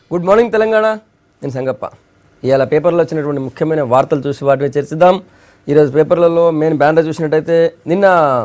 Good morning Telangana నేను సంగప్ప ఇవాళ పేపర్లో వచ్చినటువంటి ముఖ్యమైన వార్తలు చూసి వాటిని చర్చిద్దాం ఈరోజు పేపర్లలో మెయిన్ బ్యానర్ చూసినట్టయితే నిన్న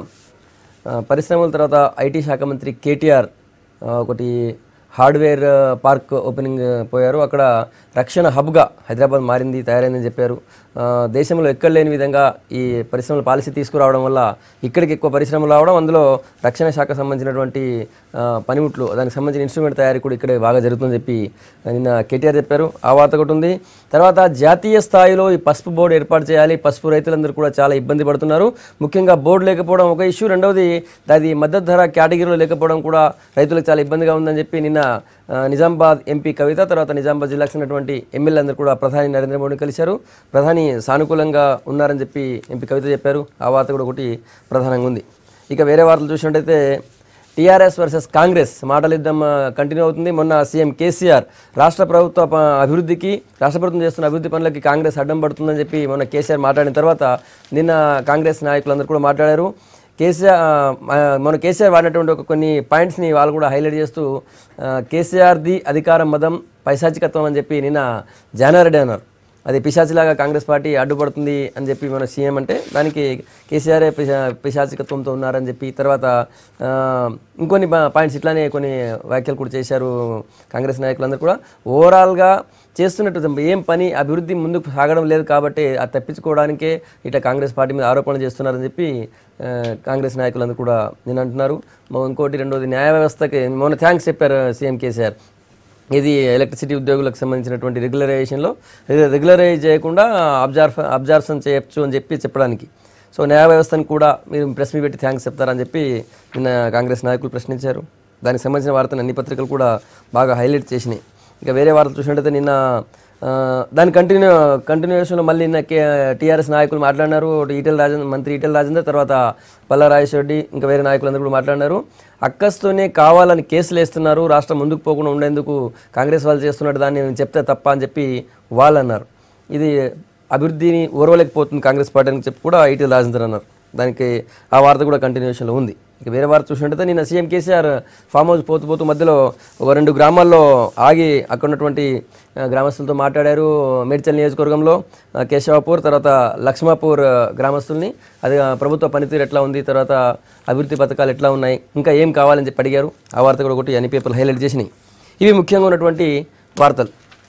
ఆ, పరిశ్రమల తర్వాత ఐటీ శాఖ మంత్రి కేటీఆర్ ఆ, ఒకటి హార్డ్వేర్ ఆ, పార్క్ ఓపెనింగ్ ఆ, పోయారు అక్కడ రక్షణ హబ్గా హైదరాబాద్ మారింది తయారైందని చెప్పారు ఆ, దేశంలో ఎక్కడ లేని విధంగా ఈ పరిశ్రమల పాలసీ తీసుకురావడం వల్ల ఇక్కడికి ఎక్కువ పరిశ్రమలు రావడం అందులో రక్షణ శాఖకు సంబంధించినటువంటి ఆ, పనిముట్లు దానికి సంబంధించిన ఇన్స్ట్రుమెంట్ తయారీ కూడా ఇక్కడే బాగా జరుగుతుందని చెప్పి నిన్న కేటీఆర్ చెప్పారు ఆ వార్త ఒకటి ఉంది తర్వాత జాతీయ స్థాయిలో ఈ పసుపు బోర్డు ఏర్పాటు చేయాలి పసుపు రైతులందరూ కూడా చాలా ఇబ్బంది పడుతున్నారు ముఖ్యంగా బోర్డు లేకపోవడం ఒక ఇష్యూ రెండవది అది మద్దతు ధర కేటగిరీలో లేకపోవడం కూడా రైతులకు చాలా ఇబ్బందిగా ఉందని చెప్పి నిన్న ఆ, నిజామాబాద్ ఎంపీ కవిత తర్వాత నిజామాబాద్ జిల్లాకు చెందినటువంటి ఎమ్మెల్యే అందరూ కూడా ప్రధాని నరేంద్ర మోడీని కలిశారు ప్రధాని సానుకూలంగా ఉన్నారని చెప్పి ఎంపీ కవిత చెప్పారు ఆ వార్త కూడా ఒకటి ప్రధానంగా ఉంది ఇక వేరే వార్తలు చూసినట్టయితే టీఆర్ఎస్ వర్సెస్ కాంగ్రెస్ మాటల యుద్ధం కంటిన్యూ అవుతుంది మొన్న సీఎం కేసీఆర్ రాష్ట్ర ప్రభుత్వ ప- అభివృద్ధికి రాష్ట్ర ప్రభుత్వం చేస్తున్న అభివృద్ధి పనులకి కాంగ్రెస్ అడ్డం పడుతుందని చెప్పి మొన్న కేసీఆర్ మాట్లాడిన తర్వాత నిన్న కాంగ్రెస్ నాయకులందరూ కూడా మాట్లాడారు కేసీఆర్ ఆ, మన కేసీఆర్ వాడినటువంటి ఒక కొన్ని పాయింట్స్ని వాళ్ళు కూడా హైలైట్ చేస్తూ ఆ, కేసీఆర్ది అధికారం మదం పైశాచికత్వం అని చెప్పి నిన్న జానారెడ్డి అన్నారు అది పిశాచిలాగా కాంగ్రెస్ పార్టీ అడ్డుపడుతుంది అని చెప్పి మన సీఎం అంటే దానికి కేసీఆర్ పిశా పిశాచికత్వంతో ఉన్నారని చెప్పి తర్వాత ఆ, ఇంకొన్ని పా- పాయింట్స్ ఇట్లానే కొన్ని వ్యాఖ్యలు కూడా చేశారు కాంగ్రెస్ నాయకులందరూ కూడా ఓవరాల్గా చేస్తున్నట్టు ఏం పని అభివృద్ధి ముందుకు సాగడం లేదు కాబట్టి అది తప్పించుకోవడానికే ఇట్లా కాంగ్రెస్ పార్టీ మీద ఆరోపణలు చేస్తున్నారని చెప్పి ఆ, కాంగ్రెస్ నాయకులందరూ కూడా నేను అంటున్నారు మొ- ఇంకోటి రెండోది న్యాయ వ్యవస్థకి మొన్న థ్యాంక్స్ చెప్పారు సీఎం కేసీఆర్ ఇది ఎలక్ట్రిసిటీ ఉద్యోగులకు సంబంధించినటువంటి రెగ్యులరైజేషన్లో రెగ్యులరైజ్ చేయకుండా అబ్జార్ఫ్ అబ్జార్ప్షన్ చేయొచ్చు అని చెప్పి చెప్పడానికి సో న్యాయ వ్యవస్థను కూడా మీరు ప్రెస్ మీ పెట్టి థ్యాంక్స్ చెప్తారని చెప్పి నిన్న కాంగ్రెస్ నాయకులు ప్రశ్నించారు దానికి సంబంధించిన వార్తను అన్ని పత్రికలు కూడా బాగా హైలైట్ చేసినాయి ఇక వేరే వార్తలు చూసినట్టయితే నిన్న ఆ, దాని కంటిన్యూ కంటిన్యూషన్లో మళ్ళీ నిన్న కే టీఆర్ఎస్ నాయకులు మాట్లాడినారు ఒకటి ఈటెల రాజేంద్ర మంత్రి ఈటెల రాజేందర్ తర్వాత పల్లా రెడ్డి ఇంకా వేరే నాయకులందరూ కూడా మాట్లాడినారు అక్కస్తోనే కావాలని కేసులు వేస్తున్నారు రాష్ట్రం ముందుకు పోకుండా ఉండేందుకు కాంగ్రెస్ వాళ్ళు చేస్తున్నట్టు దాన్ని నేను చెప్తే తప్ప అని చెప్పి వాళ్ళు అన్నారు ఇది అభివృద్ధిని ఓర్వలేకపోతుంది కాంగ్రెస్ పార్టీ అని చెప్పి కూడా ఈటెల రాజేందర్ అన్నారు దానికి ఆ వార్త కూడా కంటిన్యూషన్లో ఉంది ఇక వేరే వార్త చూసినట్టయితే నిన్న సీఎం కేసీఆర్ ఫామ్ హౌస్ పోతూ పోతూ మధ్యలో ఒక రెండు గ్రామాల్లో ఆగి అక్కడ ఉన్నటువంటి ఆ, గ్రామస్తులతో మాట్లాడారు మేడ్చల్ నియోజకవర్గంలో ఆ, కేశవాపూర్ తర్వాత లక్ష్మాపూర్ ఆ, గ్రామస్తుల్ని అది ఆ, ప్రభుత్వ పనితీరు ఎట్లా ఉంది తర్వాత అభివృద్ధి పథకాలు ఎట్లా ఉన్నాయి ఇంకా ఏం కావాలని చెప్పి అడిగారు ఆ వార్త కూడా ఒకటి అన్ని పేపర్లు హైలైట్ చేసినాయి ఇవి ముఖ్యంగా ఉన్నటువంటి వార్తలు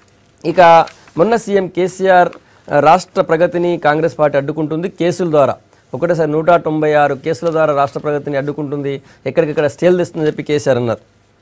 ఇక మొన్న సీఎం కేసీఆర్ ఆ, రాష్ట్ర ప్రగతిని కాంగ్రెస్ పార్టీ అడ్డుకుంటుంది కేసుల ద్వారా ఒకటేసారి నూట తొంభై ఆరు కేసుల ద్వారా రాష్ట్ర ప్రగతిని అడ్డుకుంటుంది ఎక్కడికెక్కడ స్టేల్ తెస్తుందని చెప్పి కేసీఆర్ అన్నారు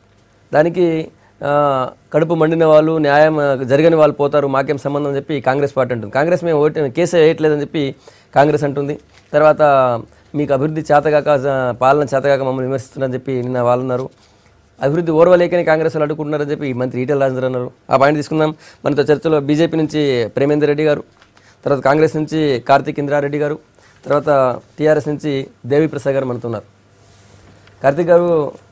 దానికి ఆ, కడుపు మండిన వాళ్ళు న్యాయం ఆ, జరగని వాళ్ళు పోతారు మాకేం సంబంధం అని చెప్పి కాంగ్రెస్ పార్టీ అంటుంది కాంగ్రెస్ మేము ఓటు కేసే వేయట్లేదని చెప్పి కాంగ్రెస్ అంటుంది తర్వాత మీకు అభివృద్ధి చేతగాక ఆ, పాలన చేతగాక మమ్మల్ని విమర్శిస్తున్నారని చెప్పి నిన్న వాళ్ళు అన్నారు అభివృద్ధి ఓర్వలేకని కాంగ్రెస్ వాళ్ళు అడ్డుకుంటున్నారని చెప్పి మంత్రి ఈటెల రాజేంద్ర అన్నారు ఆ పాయింట్ తీసుకుందాం మనతో చర్చలో బీజేపీ నుంచి ప్రేమేందర్ రెడ్డి గారు తర్వాత కాంగ్రెస్ నుంచి కార్తీక్ ఇంద్రారెడ్డి గారు తర్వాత టీఆర్ఎస్ నుంచి దేవి ప్రసాద్ గారు మనతో ఉన్నారు కార్తీక్ గారు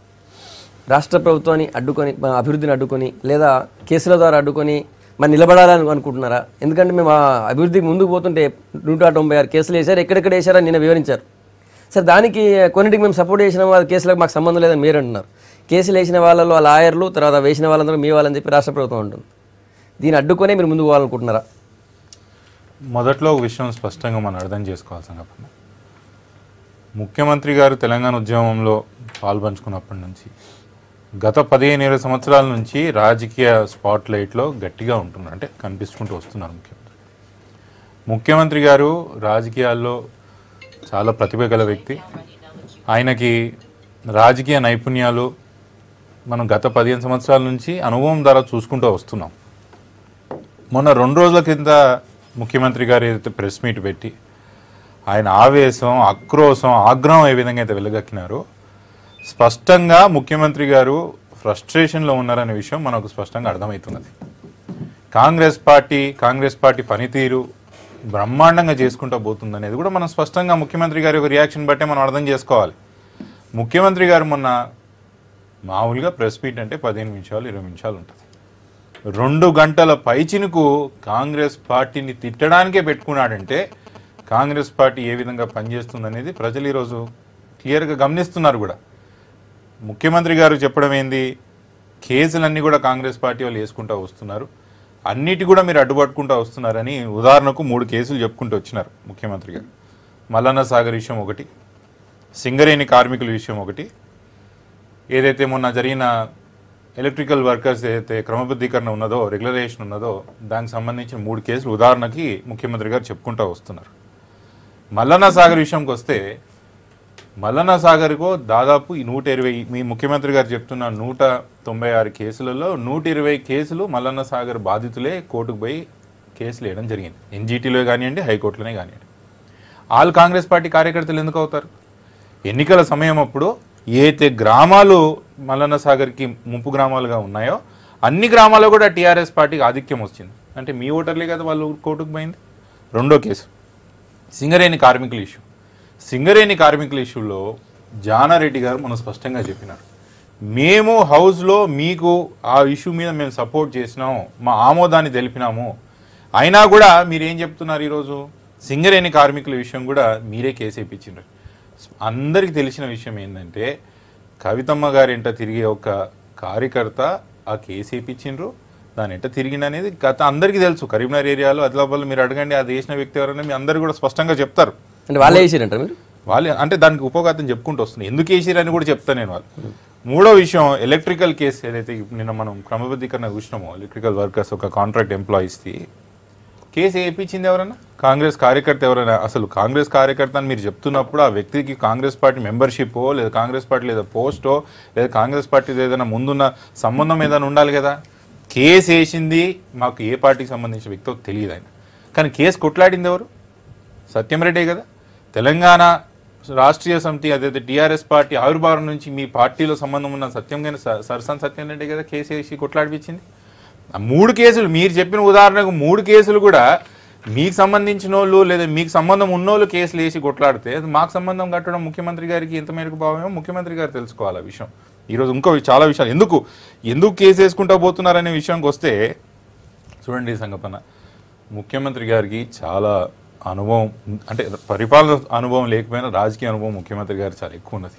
రాష్ట్ర ప్రభుత్వాన్ని అడ్డుకొని మా అభివృద్ధిని అడ్డుకొని లేదా కేసుల ద్వారా అడ్డుకొని మరి నిలబడాలని అనుకుంటున్నారా ఎందుకంటే మేము ఆ అభివృద్ధికి ముందుకు పోతుంటే నూట తొంభై ఆరు కేసులు వేశారు ఎక్కడెక్కడ వేశారని నిన్న వివరించారు సార్ దానికి కొన్నిటికి మేము సపోర్ట్ చేసిన వాళ్ళ కేసులకు మాకు సంబంధం లేదని మీరు అంటున్నారు కేసులు వేసిన వాళ్ళలో ఆ లాయర్లు తర్వాత వేసిన వాళ్ళందరూ మీ వాళ్ళని చెప్పి రాష్ట్ర ప్రభుత్వం ఉంటుంది దీన్ని అడ్డుకొనే మీరు ముందుకు పోవాలనుకుంటున్నారా మొదట్లో ఒక విషయం స్పష్టంగా మనం అర్థం చేసుకోవాలి సంగపన్న ముఖ్యమంత్రి గారు తెలంగాణ ఉద్యమంలో పాల్పంచుకున్నప్పటి నుంచి గత పదిహేను ఇరవై సంవత్సరాల నుంచి రాజకీయ స్పాట్ లైట్లో గట్టిగా ఉంటున్నారు అంటే కనిపించుకుంటూ వస్తున్నారు ముఖ్యమంత్రి ముఖ్యమంత్రి గారు రాజకీయాల్లో చాలా ప్రతిభ గల వ్యక్తి ఆయనకి రాజకీయ నైపుణ్యాలు మనం గత పదిహేను సంవత్సరాల నుంచి అనుభవం ద్వారా చూసుకుంటూ వస్తున్నాం మొన్న రెండు రోజుల కింద ముఖ్యమంత్రి గారు ఏదైతే ప్రెస్ మీట్ పెట్టి ఆయన ఆవేశం ఆక్రోశం ఆగ్రహం ఏ విధంగా అయితే వెలుగక్కినారో స్పష్టంగా ముఖ్యమంత్రి గారు ఫ్రస్ట్రేషన్లో ఉన్నారనే విషయం మనకు స్పష్టంగా అర్థమవుతున్నది కాంగ్రెస్ పార్టీ కాంగ్రెస్ పార్టీ పనితీరు బ్రహ్మాండంగా చేసుకుంటూ పోతుంది అనేది కూడా మనం స్పష్టంగా ముఖ్యమంత్రి గారి యొక్క రియాక్షన్ బట్టే మనం అర్థం చేసుకోవాలి ముఖ్యమంత్రి గారు మొన్న మామూలుగా ప్రెస్ మీట్ అంటే పదిహేను నిమిషాలు ఇరవై నిమిషాలు ఉంటుంది రెండు గంటల పైచినుకు కాంగ్రెస్ పార్టీని తిట్టడానికే పెట్టుకున్నాడంటే కాంగ్రెస్ పార్టీ ఏ విధంగా పనిచేస్తుందనేది ప్రజలు ఈరోజు క్లియర్గా గమనిస్తున్నారు కూడా ముఖ్యమంత్రి గారు చెప్పడం ఏంది కేసులన్నీ కూడా కాంగ్రెస్ పార్టీ వాళ్ళు వేసుకుంటూ వస్తున్నారు అన్నిటి కూడా మీరు అడ్డుపట్టుకుంటూ వస్తున్నారని ఉదాహరణకు మూడు కేసులు చెప్పుకుంటూ వచ్చినారు ముఖ్యమంత్రి గారు మల్లన్న సాగర్ విషయం ఒకటి సింగరేణి కార్మికుల విషయం ఒకటి ఏదైతే మొన్న జరిగిన ఎలక్ట్రికల్ వర్కర్స్ ఏదైతే క్రమబద్ధీకరణ ఉన్నదో రెగ్యులరేషన్ ఉన్నదో దానికి సంబంధించిన మూడు కేసులు ఉదాహరణకి ముఖ్యమంత్రి గారు చెప్పుకుంటూ వస్తున్నారు మల్లన్న సాగర్ విషయంకి వస్తే మల్లన్న సాగర్కు దాదాపు ఈ నూట ఇరవై మీ ముఖ్యమంత్రి గారు చెప్తున్న నూట తొంభై ఆరు కేసులలో నూట ఇరవై కేసులు మల్లన్న సాగర్ బాధితులే కోర్టుకు పోయి కేసులు వేయడం జరిగింది ఎన్జీటీలో కానివ్వండి హైకోర్టులోనే కానివ్వండి ఆల్ కాంగ్రెస్ పార్టీ కార్యకర్తలు ఎందుకు అవుతారు ఎన్నికల సమయం అప్పుడు ఏదైతే గ్రామాలు మల్లన్న సాగర్కి ముంపు గ్రామాలుగా ఉన్నాయో అన్ని గ్రామాల్లో కూడా టీఆర్ఎస్ పార్టీకి ఆధిక్యం వచ్చింది అంటే మీ ఓటర్లే కదా వాళ్ళు కోర్టుకు పోయింది రెండో కేసు సింగరేణి కార్మికుల ఇష్యూ సింగరేణి కార్మికుల ఇష్యూలో జానారెడ్డి గారు మనం స్పష్టంగా చెప్పినారు మేము హౌస్లో మీకు ఆ ఇష్యూ మీద మేము సపోర్ట్ చేసినాము మా ఆమోదాన్ని తెలిపినాము అయినా కూడా మీరు ఏం చెప్తున్నారు ఈరోజు సింగరేణి కార్మికుల విషయం కూడా మీరే కేసు వేయించిండ్రు అందరికీ తెలిసిన విషయం ఏంటంటే కవితమ్మ గారి ఇంట తిరిగే ఒక కార్యకర్త ఆ కేసు వేయించిండ్రు దాని ఎంట తిరిగింది అనేది గత అందరికీ తెలుసు కరీంనగర్ ఏరియాలో ఆదిలాబాద్లో మీరు అడగండి ఆ చేసిన వ్యక్తి ఎవరైనా మీ అందరు కూడా స్పష్టంగా చెప్తారు అంటే వాళ్ళే వేసిరంటారు మీరు వాళ్ళు అంటే దానికి ఉపఘాతం చెప్పుకుంటూ వస్తుంది ఎందుకు వేసిరని కూడా చెప్తాను నేను వాళ్ళు మూడో విషయం ఎలక్ట్రికల్ కేసు ఏదైతే నిన్న మనం క్రమబద్ధీకరణ చూసినామో ఎలక్ట్రికల్ వర్కర్స్ ఒక కాంట్రాక్ట్ ఎంప్లాయీస్ది కేసు వేయించింది ఎవరైనా కాంగ్రెస్ కార్యకర్త ఎవరైనా అసలు కాంగ్రెస్ కార్యకర్త అని మీరు చెప్తున్నప్పుడు ఆ వ్యక్తికి కాంగ్రెస్ పార్టీ మెంబర్షిప్పో లేదా కాంగ్రెస్ పార్టీ లేదా పోస్టో లేదా కాంగ్రెస్ పార్టీ ఏదైనా ముందున్న సంబంధం ఏదైనా ఉండాలి కదా కేసు వేసింది మాకు ఏ పార్టీకి సంబంధించిన వ్యక్తో తెలియదు ఆయన కానీ కేసు కొట్లాడింది ఎవరు సత్యంరెడ్డే కదా తెలంగాణ రాష్ట్రీయ సమితి అదైతే టీఆర్ఎస్ పార్టీ ఆవిర్భావం నుంచి మీ పార్టీలో సంబంధం ఉన్న సత్యం గాని స- సరసన్ సత్యం రెడ్డి కదా కేసు వేసి కొట్లాడిపించింది ఆ మూడు కేసులు మీరు చెప్పిన ఉదాహరణకు మూడు కేసులు కూడా మీకు సంబంధించిన వాళ్ళు లేదా మీకు సంబంధం ఉన్నోళ్ళు కేసులు వేసి కొట్లాడితే అది మాకు సంబంధం కట్టడం ముఖ్యమంత్రి గారికి ఎంత మేరకు భావమో ముఖ్యమంత్రి గారు తెలుసుకోవాలి ఆ విషయం ఈరోజు ఇంకో చాలా విషయాలు ఎందుకు ఎందుకు కేసు వేసుకుంటా పోతున్నారనే విషయానికి వస్తే చూడండి సంగపన్న ముఖ్యమంత్రి గారికి చాలా అనుభవం అంటే పరిపాలన అనుభవం లేకపోయినా రాజకీయ అనుభవం ముఖ్యమంత్రి గారికి చాలా ఎక్కువ ఉన్నది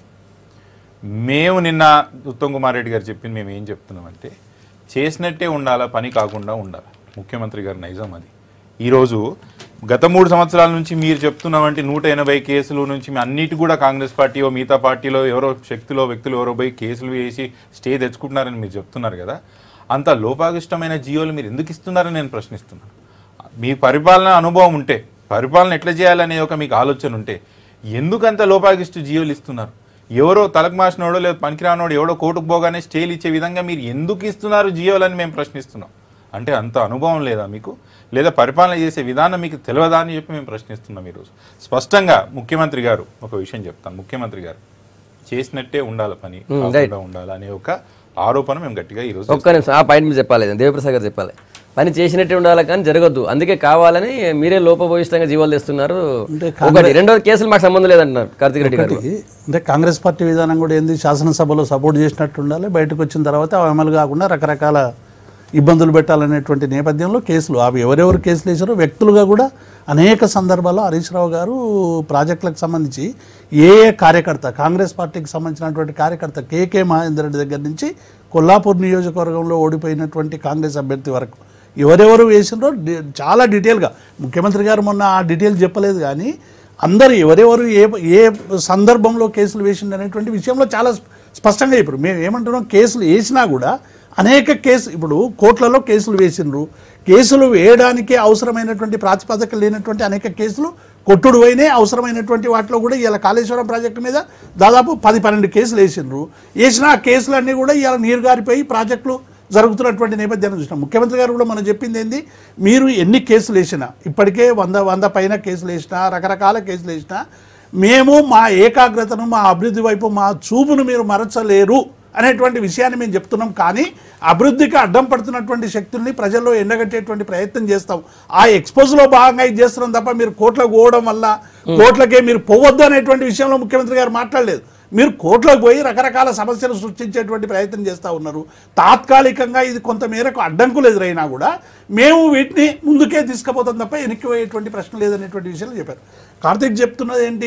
మేము నిన్న ఉత్తమ్ కుమార్ రెడ్డి గారు చెప్పింది మేము ఏం చెప్తున్నామంటే చేసినట్టే ఉండాలా పని కాకుండా ఉండాలి ముఖ్యమంత్రి గారి నైజం అది ఈరోజు గత మూడు సంవత్సరాల నుంచి మీరు చెప్తున్నామంటే నూట ఎనభై కేసుల నుంచి మీ అన్నిటి కూడా కాంగ్రెస్ పార్టీయో మిగతా పార్టీలో ఎవరో శక్తిలో వ్యక్తులు ఎవరో పోయి కేసులు వేసి స్టే తెచ్చుకుంటున్నారని మీరు చెప్తున్నారు కదా అంత లోపాగిష్టమైన జియోలు మీరు ఎందుకు ఇస్తున్నారని నేను ప్రశ్నిస్తున్నాను మీ పరిపాలన అనుభవం ఉంటే పరిపాలన ఎట్లా చేయాలనే ఒక మీకు ఆలోచన ఉంటే ఎందుకంత లోపాగిష్టు జియోలు ఇస్తున్నారు ఎవరో తలకు మాసినోడో లేదా పనికిరానోడు ఎవడో కోర్టుకు పోగానే స్టేలు ఇచ్చే విధంగా మీరు ఎందుకు ఇస్తున్నారు జియోలని మేము ప్రశ్నిస్తున్నాం అంటే అంత అనుభవం లేదా మీకు లేదా పరిపాలన చేసే విధానం మీకు తెలియదా అని చెప్పి మేము ప్రశ్నిస్తున్నాం ఈరోజు స్పష్టంగా ముఖ్యమంత్రి గారు ఒక విషయం చెప్తాను ముఖ్యమంత్రి గారు చేసినట్టే ఉండాలి పని కాకుండా ఉండాలి అనే ఒక ఆరోపణ మేము గట్టిగా ఈరోజు ఒక్క నిమిషం ఆ పాయింట్ మీరు చెప్పాలి దేవప్రసాద్ గారు చెప్పాలి పని చేసినట్టే ఉండాలి కానీ జరగద్దు అందుకే కావాలని మీరే లోపభూయిష్టంగా జీవాలు తెస్తున్నారు ఒకటి రెండోది కేసులు మాకు సంబంధం లేదంటున్నారు కార్తిక్ రెడ్డి గారు ఒకటి, అంటే కాంగ్రెస్ పార్టీ విధానం కూడా ఏంది శాసనసభలో సపోర్ట్ చేసినట్టు ఉండాలి బయటకు వచ్చిన తర్వాత అవి అమలు కాకుండా రకరకాల ఇబ్బందులు పెట్టాలనేటువంటి నేపథ్యంలో కేసులు అవి ఎవరెవరు కేసులు వేసారో వ్యక్తులుగా కూడా అనేక సందర్భాల్లో హరీష్ రావు గారు ప్రాజెక్టులకు సంబంధించి ఏ ఏ కార్యకర్త కాంగ్రెస్ పార్టీకి సంబంధించినటువంటి కార్యకర్త కేకే మహేందర్ రెడ్డి దగ్గర నుంచి కొల్లాపూర్ నియోజకవర్గంలో ఓడిపోయినటువంటి కాంగ్రెస్ అభ్యర్థి వరకు ఎవరెవరు వేసిండ్రో డి- చాలా డీటెయిల్గా ముఖ్యమంత్రి గారు మొన్న ఆ డీటెయిల్ చెప్పలేదు కానీ అందరు ఎవరెవరు ఏ ఏ సందర్భంలో కేసులు వేసిండు అనేటువంటి విషయంలో చాలా స్ప- స్పష్టంగా ఇప్పుడు మేము ఏమంటున్నాం కేసులు వేసినా కూడా అనేక కేసు ఇప్పుడు కోర్టులలో కేసులు వేసిండ్రు కేసులు వేయడానికి అవసరమైనటువంటి ప్రాతిపదిక లేనటువంటి అనేక కేసులు కొట్టుడు పోయినాయి అవసరమైనటువంటి వాటిలో కూడా ఇలా కాళేశ్వరం ప్రాజెక్టు మీద దాదాపు పది పన్నెండు కేసులు వేసిండ్రు వేసిన ఆ కేసులన్నీ కూడా ఇలా నీరు గారిపోయి ప్రాజెక్టులు జరుగుతున్నటువంటి నేపథ్యాన్ని చూసినాం ముఖ్యమంత్రి గారు కూడా మనం చెప్పింది ఏంది మీరు ఎన్ని కేసులు వేసినా ఇప్పటికే వంద వంద పైన కేసులు వేసినా రకరకాల కేసులు వేసినా మేము మా ఏకాగ్రతను మా అభివృద్ధి వైపు మా చూపును మీరు మరచలేరు అనేటువంటి విషయాన్ని మేము చెప్తున్నాం కానీ అభివృద్ధికి అడ్డం పడుతున్నటువంటి శక్తుల్ని ప్రజల్లో ఎండగట్టేటువంటి ప్రయత్నం చేస్తాం ఆ ఎక్స్పోజ్లో భాగంగా ఇది చేస్తున్నాం తప్ప మీరు కోట్లకు పోవడం వల్ల కోట్లకే మీరు పోవద్దు అనేటువంటి విషయంలో ముఖ్యమంత్రి గారు మాట్లాడలేదు మీరు కోట్లకు పోయి రకరకాల సమస్యలు సృష్టించేటువంటి ప్రయత్నం చేస్తూ ఉన్నారు తాత్కాలికంగా ఇది కొంత మేరకు అడ్డంకులు ఎదురైనా కూడా మేము వీటిని ముందుకే తీసుకుపోతాం తప్ప వెనక్కి పోయేటువంటి ప్రశ్న లేదనేటువంటి విషయాలు చెప్పారు కార్తీక్ చెప్తున్నది ఏంటి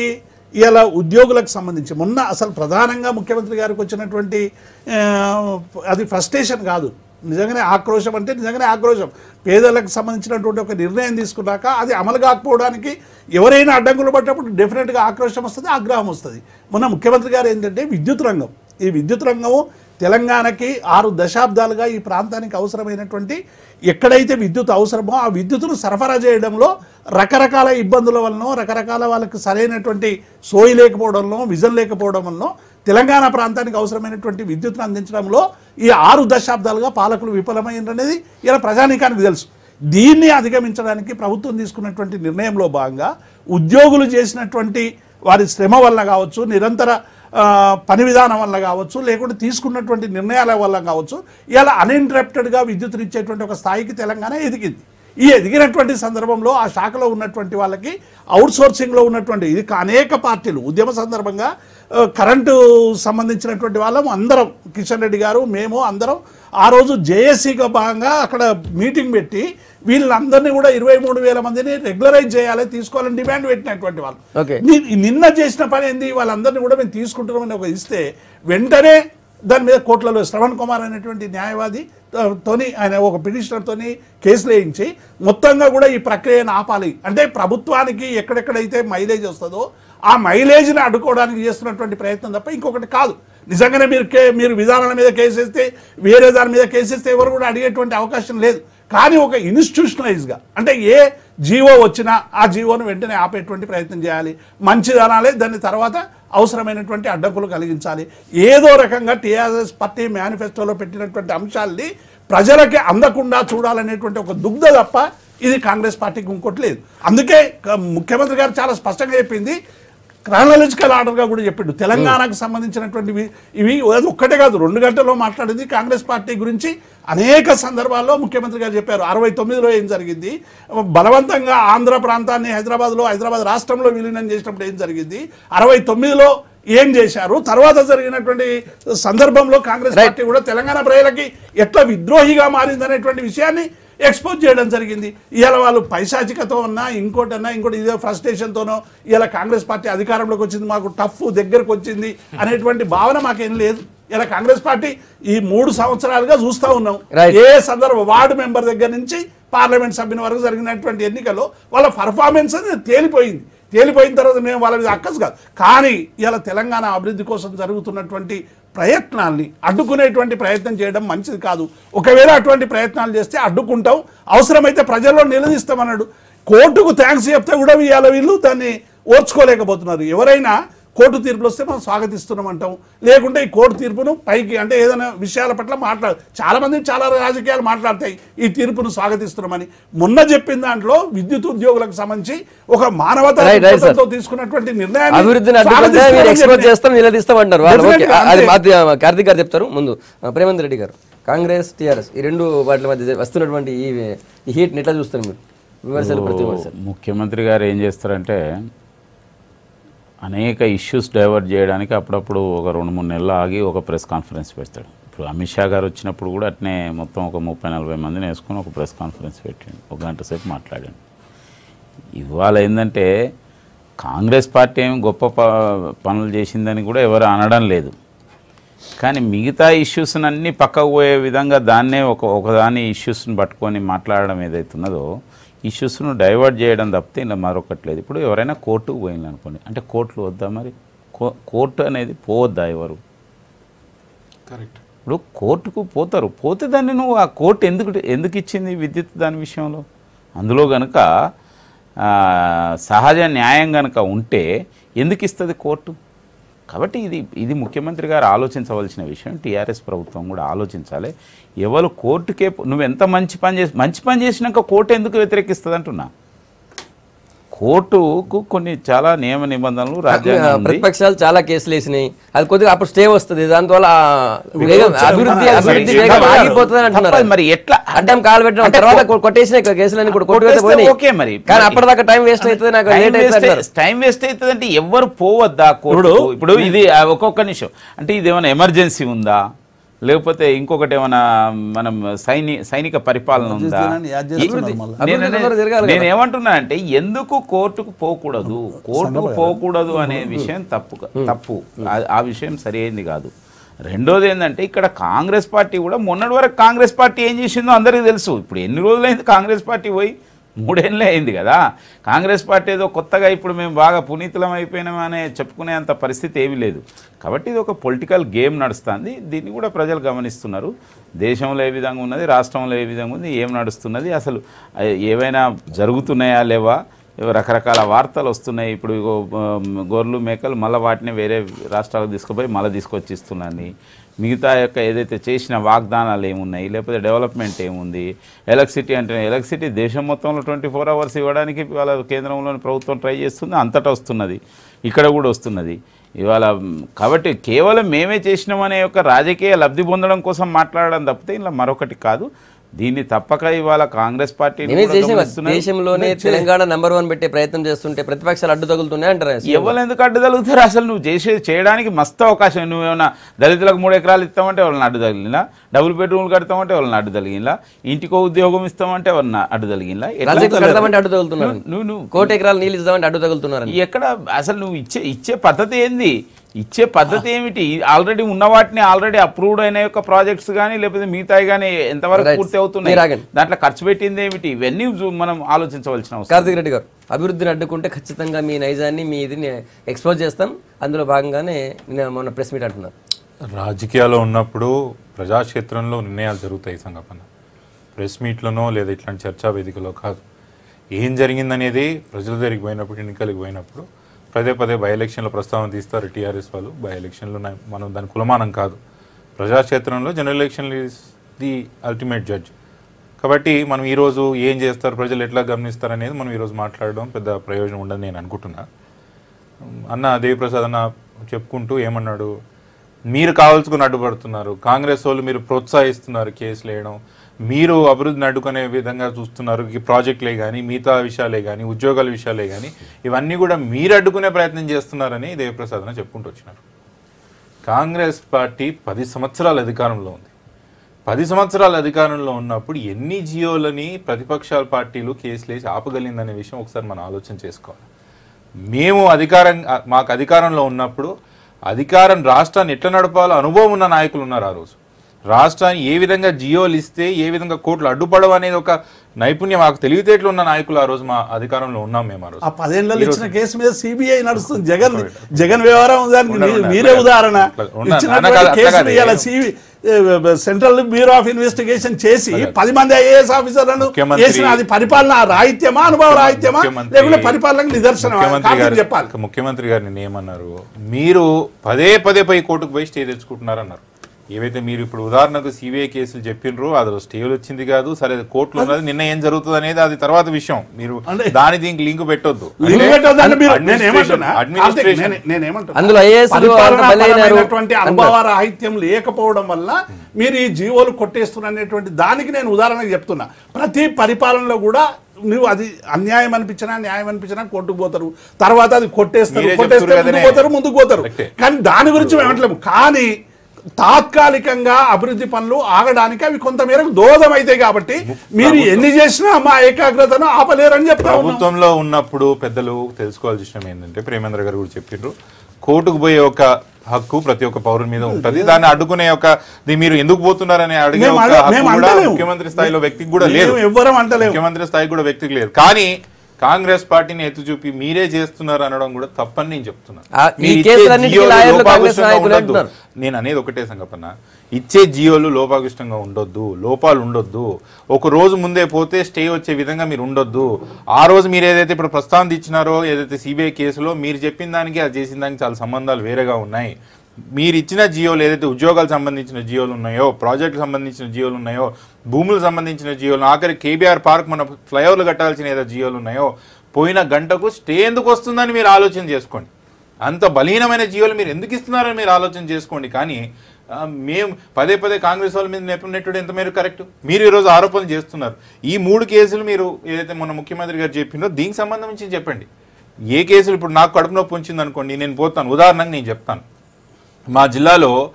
ఇలా ఉద్యోగులకు సంబంధించి మొన్న అసలు ప్రధానంగా ముఖ్యమంత్రి గారికి వచ్చినటువంటి ఆ, అది ఫ్రస్ట్రేషన్ కాదు నిజంగానే ఆక్రోశం అంటే నిజంగానే ఆక్రోశం పేదలకు సంబంధించినటువంటి ఒక నిర్ణయం తీసుకున్నాక అది అమలు కాకపోవడానికి ఎవరైనా అడ్డంకులు పడ్డప్పుడు డెఫినెట్గా ఆక్రోశం వస్తుంది ఆగ్రహం వస్తుంది మొన్న ముఖ్యమంత్రి గారు ఏంటంటే విద్యుత్ రంగం ఈ విద్యుత్ రంగము తెలంగాణకి ఆరు దశాబ్దాలుగా ఈ ప్రాంతానికి అవసరమైనటువంటి ఎక్కడైతే విద్యుత్ అవసరమో ఆ విద్యుత్తును సరఫరా చేయడంలో రకరకాల ఇబ్బందుల వలన రకరకాల వాళ్ళకి సరైనటువంటి సోయి లేకపోవడంలో విజన్ లేకపోవడం వలన తెలంగాణ ప్రాంతానికి అవసరమైనటువంటి విద్యుత్తును అందించడంలో ఈ ఆరు దశాబ్దాలుగా పాలకులు విఫలమైనది ఇలా ప్రజానీకానికి తెలుసు దీన్ని అధిగమించడానికి ప్రభుత్వం తీసుకున్నటువంటి నిర్ణయంలో భాగంగా ఉద్యోగులు చేసినటువంటి వారి శ్రమ వల్ల కావచ్చు నిరంతర ఆ, పని విధానం వల్ల కావచ్చు లేకుంటే తీసుకున్నటువంటి నిర్ణయాల వల్ల కావచ్చు ఇలా అన్ఇంటరప్టెడ్గా విద్యుత్తుని ఇచ్చేటువంటి ఒక స్థాయికి తెలంగాణ ఎదిగింది ఈ ఎదిగినటువంటి సందర్భంలో ఆ శాఖలో ఉన్నటువంటి వాళ్ళకి అవుట్ సోర్సింగ్లో ఉన్నటువంటి ఇది అనేక పార్టీలు ఉద్యమ సందర్భంగా ఆ, కరెంటు సంబంధించినటువంటి వాళ్ళం అందరం కిషన్ రెడ్డి గారు మేము అందరం ఆ రోజు జేఏసీగా భాగంగా అక్కడ మీటింగ్ పెట్టి వీళ్ళందరినీ కూడా ఇరవై మూడు వేల మందిని రెగ్యులరైజ్ చేయాలి తీసుకోవాలని డిమాండ్ పెట్టినటువంటి వాళ్ళు ఓకే ని- నిన్న చేసిన పని ఏంది వాళ్ళందరినీ కూడా మేము తీసుకుంటున్నామని ఒక ఇస్తే వెంటనే దాని మీద కోర్టులలో శ్రవణ్ కుమార్ అనేటువంటి న్యాయవాది తో- తోని ఆయన ఒక పిటిషనర్తోని కేసులు వేయించి మొత్తంగా కూడా ఈ ప్రక్రియను ఆపాలి అంటే ప్రభుత్వానికి ఎక్కడెక్కడైతే మైలేజ్ వస్తుందో ఆ మైలేజ్ని అడ్డుకోవడానికి చేస్తున్నటువంటి ప్రయత్నం తప్ప ఇంకొకటి కాదు నిజంగానే మీరు కే మీరు విధానాల మీద కేసేస్తే వేరే దాని మీద కేసేస్తే ఎవరు కూడా అడిగేటువంటి అవకాశం లేదు కానీ ఒక ఇన్స్టిట్యూషనలైజ్గా అంటే ఏ జీవో వచ్చినా ఆ జీవోను వెంటనే ఆపేటువంటి ప్రయత్నం చేయాలి మంచిదనాలే దాని తర్వాత అవసరమైనటువంటి అడ్డంకులు కలిగించాలి ఏదో రకంగా టీఆర్ఎస్ పార్టీ మేనిఫెస్టోలో పెట్టినటువంటి అంశాల్ని ప్రజలకి అందకుండా చూడాలనేటువంటి ఒక దుగ్ధ తప్ప ఇది కాంగ్రెస్ పార్టీకి ఇంకోటి లేదు అందుకే క- ముఖ్యమంత్రి గారు చాలా స్పష్టంగా చెప్పింది క్రానలాజికల్ ఆర్డర్గా కూడా చెప్పిండు తెలంగాణకు సంబంధించినటువంటివి ఇవి అది ఒక్కటే కాదు రెండు గంటల్లో మాట్లాడింది కాంగ్రెస్ పార్టీ గురించి అనేక సందర్భాల్లో ముఖ్యమంత్రి గారు చెప్పారు అరవై తొమ్మిదిలో ఏం జరిగింది బలవంతంగా ఆంధ్ర ప్రాంతాన్ని హైదరాబాద్లో హైదరాబాద్ రాష్ట్రంలో విలీనం చేసినప్పుడు ఏం జరిగింది అరవై తొమ్మిదిలో ఏం చేశారు తర్వాత జరిగినటువంటి సందర్భంలో కాంగ్రెస్ పార్టీ కూడా తెలంగాణ ప్రజలకి ఎట్లా విద్రోహిగా మారిందనేటువంటి విషయాన్ని ఎక్స్పోజ్ చేయడం జరిగింది ఇవాళ వాళ్ళు పైశాచికతో ఉన్నా ఇంకోటన్నా ఇంకోటి ఇదే ఫ్రస్ట్రేషన్తోనో ఇవాళ కాంగ్రెస్ పార్టీ అధికారంలోకి వచ్చింది మాకు టఫ్ దగ్గరకు వచ్చింది అనేటువంటి భావన మాకేం లేదు ఇలా కాంగ్రెస్ పార్టీ ఈ మూడు సంవత్సరాలుగా చూస్తూ ఉన్నాం Right. ఏ సందర్భం వార్డు మెంబర్ దగ్గర నుంచి పార్లమెంట్ సభ్యుని వరకు జరిగినటువంటి ఎన్నికల్లో వాళ్ళ పర్ఫార్మెన్స్ అనేది తేలిపోయింది తేలిపోయిన తర్వాత మేము వాళ్ళ మీద అక్కసు కాదు కానీ ఇలా తెలంగాణ అభివృద్ధి కోసం జరుగుతున్నటువంటి ప్రయత్నాల్ని అడ్డుకునేటువంటి ప్రయత్నం చేయడం మంచిది కాదు ఒకవేళ అటువంటి ప్రయత్నాలు చేస్తే అడ్డుకుంటాం అవసరమైతే ప్రజల్లో నిలదీస్తామన్నాడు కోర్టుకు థ్యాంక్స్ చెప్తే కూడా ఇవాళ వీళ్ళు దాన్ని ఓర్చుకోలేకపోతున్నారు ఎవరైనా కోర్టు తీర్పులు వస్తే మనం స్వాగతిస్తున్నాం అంటాం లేకుంటే ఈ కోర్టు తీర్పును పైకి అంటే ఏదైనా విషయాల పట్ల మాట్లాడు చాలా మంది చాలా రాజకీయాలు మాట్లాడతాయి ఈ తీర్పును స్వాగతిస్తున్నామని మొన్న చెప్పిన దాంట్లో విద్యుత్ ఉద్యోగులకు సంబంధించి ఒక మానవతా Right, right, sir. దృక్పథంతో తీసుకున్నటువంటి నిర్ణయాన్ని అభివృద్ధిని అడ్డుకుంటే మీరు స్వాగతిస్తున్నామని ఎక్స్పోజ్ చెప్పిన- చేస్తాం నిలదీస్తాం అంటారు వాళ్ళు ఓకే Definitely, అది అంతే. మాది కార్తీక్ గారు చెప్తారు ముందు ఆ, ప్రేమంత్ రెడ్డి గారు కాంగ్రెస్ టీఆర్ఎస్ ఈ రెండు వాటి మధ్య వస్తున్నటువంటి ఈ ఈ హీట్ని ఎట్లా చూస్తారు మీరు విమర్శలు ప్రతి విమర్శలు ముఖ్యమంత్రి గారు ఏం చేస్తారంటే అనేక ఇష్యూస్ డైవర్ట్ చేయడానికి అప్పుడప్పుడు ఒక రెండు మూడు నెలలు ఆగి ఒక ప్రెస్ కాన్ఫరెన్స్ పెడతాడు ఇప్పుడు అమిత్ షా గారు వచ్చినప్పుడు కూడా అట్నే మొత్తం ఒక ముప్పై నలభై మందిని వేసుకొని ఒక ప్రెస్ కాన్ఫరెన్స్ పెట్టిండు ఒక గంట సేపు మాట్లాడాడు ఇవాళ ఏంటంటే కాంగ్రెస్ పార్టీ ఏమి గొప్ప ప- పనులు చేసిందని కూడా ఎవరు అనడం లేదు కానీ మిగతా ఇష్యూస్ని అన్నీ పక్కకు పోయే విధంగా దాన్నే ఒక ఒకదాని ఇష్యూస్ని పట్టుకొని మాట్లాడడం ఏదైతే ఉన్నదో ఇష్యూస్ను డైవర్ట్ చేయడం తప్పితే ఇలా మరొకటి లేదు ఇప్పుడు ఎవరైనా కోర్టుకు పోయింది అనుకోండి అంటే కోర్టులు వద్దా మరి కో కోర్టు అనేది పోవద్దా ఎవరు కరెక్ట్ ఇప్పుడు కోర్టుకు పోతారు పోతే దాన్ని నువ్వు ఆ కోర్టు ఎందుకు ఎందుకు ఇచ్చింది విద్యుత్ దాని విషయంలో అందులో గనుక ఆ, సహజ న్యాయం గనుక ఉంటే ఎందుకు ఇస్తుంది కోర్టు కాబట్టి ఇది ఇది ముఖ్యమంత్రి గారు ఆలోచించవలసిన విషయం టీఆర్ఎస్ ప్రభుత్వం కూడా ఆలోచించాలి ఎవరు కోర్టుకే పో- నువ్వు ఎంత మంచి పని చేసి మంచి పని చేసినాక కోర్టు ఎందుకు వ్యతిరేకిస్తుంది అంటున్నా కోర్టుకు కొన్ని చాలా నియమ నిబంధనలు రాజ్యాంగం ఉంది ప్రతిపక్షాలు చాలా కేసులు వేసినాయి అది కొద్దిగా అప్పుడు స్టే వస్తుంది దానివల్ల ఆ వేగం అభివృద్ధి అభివృద్ధి వేగం ఆగిపోతుంది అంటున్నారు తప్పదు మరి ఎట్లా అడ్డం కాలు పెట్టడం అంటే తర్వాత కొ- కొట్టేసిన కేసులని కూడా కొట్టు కొట్టేస్తే పోయినాయి ఓకే మరి. కానీ మరి- అప్పటిదాకా టైం వేస్ట్ అవుతుంది నాకు టైం లేట్ అవుతుంది వేస్ట్ అంటారు టైం వేస్ట్ అవుతుంది అంటే ఎవరు పోవద్దా కోర్టు ఇప్పుడు ఇది ఆ, ఒక్కొక్క నిమిషం అంటే ఇది ఏమైనా ఎమర్జెన్సీ ఉందా లేకపోతే ఇంకొకటి ఏమైనా మనం సైని సైనిక పరిపాలన ఉందా దీనాన్ని యాడ్ చేస్తున్నారు ఈ- మళ్ళా. నేను అభివృద్ధి తొందరగా జరగాలి నేను ఏమంటున్నా అంటే ఎందుకు కోర్టుకు పోకూడదు కోర్టుకు పోకూడదు అనే విషయం తప్పు కా- తప్పు ఆ- ఆ విషయం సరి అయింది కాదు రెండోది ఏంటంటే ఇక్కడ కాంగ్రెస్ పార్టీ కూడా మొన్నటి వరకు కాంగ్రెస్ పార్టీ ఏం చేసిందో అందరికీ తెలుసు ఇప్పుడు ఎన్ని రోజులైంది కాంగ్రెస్ పార్టీ పోయి మూడేళ్ళే అయింది కదా కాంగ్రెస్ పార్టీ ఏదో కొత్తగా ఇప్పుడు మేము బాగా పునీతులం అయిపోయినామనే చెప్పుకునే అంత పరిస్థితి ఏమీ లేదు కాబట్టి ఇది ఒక పొలిటికల్ గేమ్ నడుస్తుంది దీన్ని కూడా ప్రజలు గమనిస్తున్నారు దేశంలో ఏ విధంగా ఉన్నది రాష్ట్రంలో ఏ విధంగా ఉంది ఏం నడుస్తున్నది అసలు ఆ, ఏవైనా జరుగుతున్నాయా లేవా ఏవో రకరకాల వార్తలు వస్తున్నాయి ఇప్పుడు ఇగో, ఆమ్, గొర్రెలు మేకలు మళ్ళీ వాటిని వేరే రాష్ట్రాలకు తీసుకుపోయి మళ్ళీ తీసుకొచ్చి ఇస్తున్నాను మిగతా యొక్క ఏదైతే చేసిన వాగ్దానాలు ఏమున్నాయి లేకపోతే డెవలప్మెంట్ ఏముంది ఎలక్ట్రిసిటీ అంటే ఎలక్ట్రిసిటీ దేశం మొత్తంలో ట్వంటీ ఫోర్ అవర్స్ ఇవ్వడానికి వాళ్ళ కేంద్రంలోని ప్రభుత్వం ట్రై చేస్తుంది అంతటా వస్తున్నది ఇక్కడ కూడా వస్తున్నది ఇవాళ మ్, కాబట్టి కేవలం మేమే చేసినామనే యొక్క రాజకీయ లబ్ధి పొందడం కోసం మాట్లాడడం తప్పితే ఇలా మరొకటి కాదు దీన్ని తప్పక ఇవాళ కాంగ్రెస్ పార్టీ మేమే చేసిన దేశంలోనే తెలంగాణ నెంబర్ వన్ పెట్టే ప్రయత్నం చేస్తుంటే ప్రతిపక్షాలు అడ్డు తగులుతున్నాయి అంటారు ఎవరు ఎందుకు అడ్డు తగులుతారు అసలు నువ్వు చేసే చేయడానికి మస్తు అవకాశం నువ్వేమన్నా దళితులకు మూడు ఎకరాలు ఇస్తామంటే వాళ్ళని అడ్డు తగిలినా డబుల్ బెడ్రూమ్లు కడతామంటే వాళ్ళని అడ్డు తగిలిలా ఇంటికో ఉద్యోగం ఇస్తామంటే వాళ్ళని అడ్డు తగిలిలా ఎట్లా ప్రాజెక్ట్ కడతామంటే అడ్డు తగులుతున్నారు నువ్వు నువ్వు కోటి ఎకరాలు నీళ్ళు ఇద్దామంటే అడ్డు తగులుతున్నారు ఎక్కడ అసలు నువ్వు ఇచ్చే ఇచ్చే పద్ధతి ఏంది ఇచ్చే పద్ధతి ఏమిటి ఆల్రెడీ ఉన్న వాటిని ఆల్రెడీ అప్రూవ్డ్ అయిన యొక్క ప్రాజెక్ట్స్ కానీ లేకపోతే మిగతాయి కానీ ఎంతవరకు Right. పూర్తి మీరు అవుతున్నాయి ఆగండి. దాంట్లో ఖర్చు పెట్టింది ఏమిటి ఇవన్నీ జూ- మనం ఆలోచించవలసిన అవసరం కార్తిక్ రెడ్డి గారు అభివృద్ధిని అడ్డుకుంటే ఖచ్చితంగా మీ నైజాన్ని మీ ఇది ఎక్స్పోజ్ చేస్తాం అందులో భాగంగానే నేను మొన్న ప్రెస్ మీట్ అంటున్నారు రాజకీయాల్లో ఉన్నప్పుడు ప్రజాక్షేత్రంలో నిర్ణయాలు జరుగుతాయి సంగపన్న ప్రెస్ మీట్లోనో లేదా ఇట్లాంటి చర్చా వేదికలో కాదు ఏం జరిగిందనేది ప్రజల దగ్గరికి పోయినప్పుడు ఎన్నికలకు పోయినప్పుడు పదే పదే బై ఎలక్షన్లో ప్రస్తావన తీస్తారు టీఆర్ఎస్ వాళ్ళు బై ఎలక్షన్లో నా- మనం దాని కులమానం కాదు ప్రజాక్షేత్రంలో general election is the ultimate judge కాబట్టి మనం ఈరోజు ఏం చేస్తారు ప్రజలు ఎట్లా గమనిస్తారు అనేది మనం ఈరోజు మాట్లాడడం పెద్ద ప్రయోజనం ఉండదు నేను అనుకుంటున్నా అన్న దేవిప్రసాద్ అన్న చెప్పుకుంటూ ఏమన్నాడు మీరు కావాల్సుకుని అడ్డుపడుతున్నారు కాంగ్రెస్ వాళ్ళు మీరు ప్రోత్సహిస్తున్నారు కేసులు వేయడం మీరు అభివృద్ధిని అడ్డుకునే విధంగా చూస్తున్నారు ఈ ప్రాజెక్టులే కానీ మిగతా విషయాలే కానీ ఉద్యోగాల విషయాలే కానీ ఇవన్నీ కూడా మీరు అడ్డుకునే ప్రయత్నం చేస్తున్నారని దేవిప్రసాద్ అన్న చెప్పుకుంటూ వచ్చినారు కాంగ్రెస్ పార్టీ పది సంవత్సరాల అధికారంలో ఉంది పది సంవత్సరాల అధికారంలో ఉన్నప్పుడు ఎన్ని జియోలని ప్రతిపక్షాల పార్టీలు కేసులు వేసి ఆపగలిగిందనే విషయం ఒకసారి మనం ఆలోచన చేసుకోవాలి మేము అధికారం మాకు అధికారంలో ఉన్నప్పుడు అధికారం రాష్ట్రాన్ని ఎట్లా నడపాలో అనుభవం ఉన్న నాయకులు ఉన్నారు ఆ రోజు రాష్ట్రాన్ని ఏ విధంగా జియోలు ఇస్తే ఏ విధంగా కోట్లు అడ్డుపడవు అనేది ఒక నైపుణ్యం మాకు తెలివితేటలు ఉన్న నాయకులు ఆ రోజు మా అధికారంలో ఉన్నాం మేము ఆ రోజు ఆ పదేళ్లలో ఇచ్చిన కేసు మీద సిబిఐ నడుస్తుంది జగన్ జగన్ వ్యవహారం దానికి ఉండండి, మీ- ఉండండి. మీరే ఉదాహరణ ఉండండి, ఉండండి. ఇచ్చినటువంటి అట్లా కాదు, కేసులు అట్లా ఇవాళ కాదు. C B central bureau of investigation చేసి పది మంది ఐఏఎస్ ఆఫీసర్లను ముఖ్యమంత్రి- చేసిన అది పరిపాలన రాహిత్యమా అనుభవ రాహిత్యమా ముఖ్యమంత్రి- లేకుంటే పరిపాలనకు నిదర్శనం ముఖ్యమంత్రి కార్తీక్ గారు చెప్పాలి ముఖ్యమంత్రి గారు నిన్న ఏమన్నారు మీరు పదే పదే పోయి కోర్టుకు పోయి స్టే తెచ్చుకుంటున్నారు అన్నారు ఏవైతే మీరు ఇప్పుడు ఉదాహరణకు సిబిఐ కేసులు చెప్పినరో అది స్టేలు వచ్చింది కాదు సరే అది కోర్టులో ఉన్నది నిన్న ఏం జరుగుతుంది అనేది అది తర్వాత విషయం మీరు అంటే- దాని దీనికి లింక్ పెట్టొద్దు లింక్ అంటే పెట్టొద్దంటే మీరు- నేను అడ్మినిస్ట్రేషన్- ఏమంటున్నా? అడ్మినిస్ట్రేషన్ కార్తీక్, నేను- నేను ఏమంటున్నా? అందులో IAS లు అంత పరిపాలనా బలైనారు పరమైనటువంటి అనుభవ రాహిత్యం లేకపోవడం వల్ల మీరు ఈ జీవోలు కొట్టేస్తున్నటువంటి దానికి నేను ఉదాహరణకు చెప్తున్నా ప్రతి పరిపాలనలో కూడా నువ్వు అది అన్యాయం అనిపించినా న్యాయం అనిపించినా కొట్టుకు పోతారు తర్వాత అది కొట్టేస్తారు మీరే కొట్టేస్తే చెప్తున్నారు ముందుకు కదనే. పోతారు ముందుకు పోతారు కరెక్టే. కానీ దాని గురించి మేము అంటలేము కానీ తాత్కాలికంగా అభివృద్ధి పనులు ఆగడానికి అవి కొంతమేరకు దోహదం అవుతాయి కాబట్టి మీరు ఎన్ని చేసినా మా ఏకాగ్రతను ఆపలేరని చెప్తా ఉన్నాం ప్రభుత్వంలో ఉన్నప్పుడు పెద్దలు తెలుసుకోవాల్సిన విషయం ఏంటంటే ప్రేమేంద్ర గారు కూడా చెప్పిండ్రు కోర్టుకు పోయే ఒక హక్కు ప్రతి ఒక్క పౌరుని మీద ఉంటది దాన్ని అడ్డుకునే ఒక ఇది మీరు ఎందుకు పోతున్నారని అడిగే మేము ఒక అడ- హక్కు మేము కూడా అంటలేము. ముఖ్యమంత్రి స్థాయిలో వ్యక్తికి కూడా లేదు మేము ఎవ్వరం అంటలేము ముఖ్యమంత్రి స్థాయి కూడా వ్యక్తికి లేదు కానీ కాంగ్రెస్ పార్టీని ఎత్తి చూపి మీరే చేస్తున్నారు అనడం కూడా తప్పని నేను చెప్తున్నాను ఆ, ఈ మీరు ఇచ్చే కేసులన్నిటికీ జియోలు లాయర్లు లోపాకుష్టంగా కాంగ్రెస్ నాయకులే ఉండొద్దు. అంటున్నారు. నేను అనేది ఒకటే సంగపన్న ఇచ్చే జియోలు లోపాకుష్టంగా ఉండొద్దు లోపాలు ఉండొద్దు ఒక రోజు ముందే పోతే స్టే వచ్చే విధంగా మీరు ఉండొద్దు ఆ రోజు మీరు ఏదైతే ఇప్పుడు ప్రస్తావన ఇచ్చినారో ఏదైతే సిబిఐ కేసులో మీరు చెప్పిన దానికి అది చేసిన దానికి చాలా సంబంధాలు వేరేగా ఉన్నాయి మీరు ఇచ్చిన జియోలు ఏదైతే ఉద్యోగాలకు సంబంధించిన జియోలు ఉన్నాయో ప్రాజెక్టులకు సంబంధించిన జియోలు ఉన్నాయో భూములకు సంబంధించిన జియోలు ఆఖరి కేబీఆర్ పార్క్ మన ఫ్లైఓవర్లు కట్టాల్సిన ఏదో జియోలు ఉన్నాయో పోయిన గంటకు స్టే ఎందుకు వస్తుందని మీరు ఆలోచన చేసుకోండి అంత బలీనమైన జీవోలు మీరు ఎందుకు ఇస్తున్నారని మీరు ఆలోచన చేసుకోండి కానీ ఆ, మేము పదే పదే కాంగ్రెస్ వాళ్ళ మీద నెట్టు ఎంత మేరకు కరెక్ట్ మీరు ఈరోజు ఆరోపణలు చేస్తున్నారు ఈ మూడు కేసులు మీరు ఏదైతే మన ముఖ్యమంత్రి గారు చెప్పిందో దీనికి సంబంధించి చెప్పండి ఏ కేసులు ఇప్పుడు నాకు కడుపు నొప్పి ఉంచింది అనుకోండి నేను పోతాను ఉదాహరణకు నేను చెప్తాను మా జిల్లాలో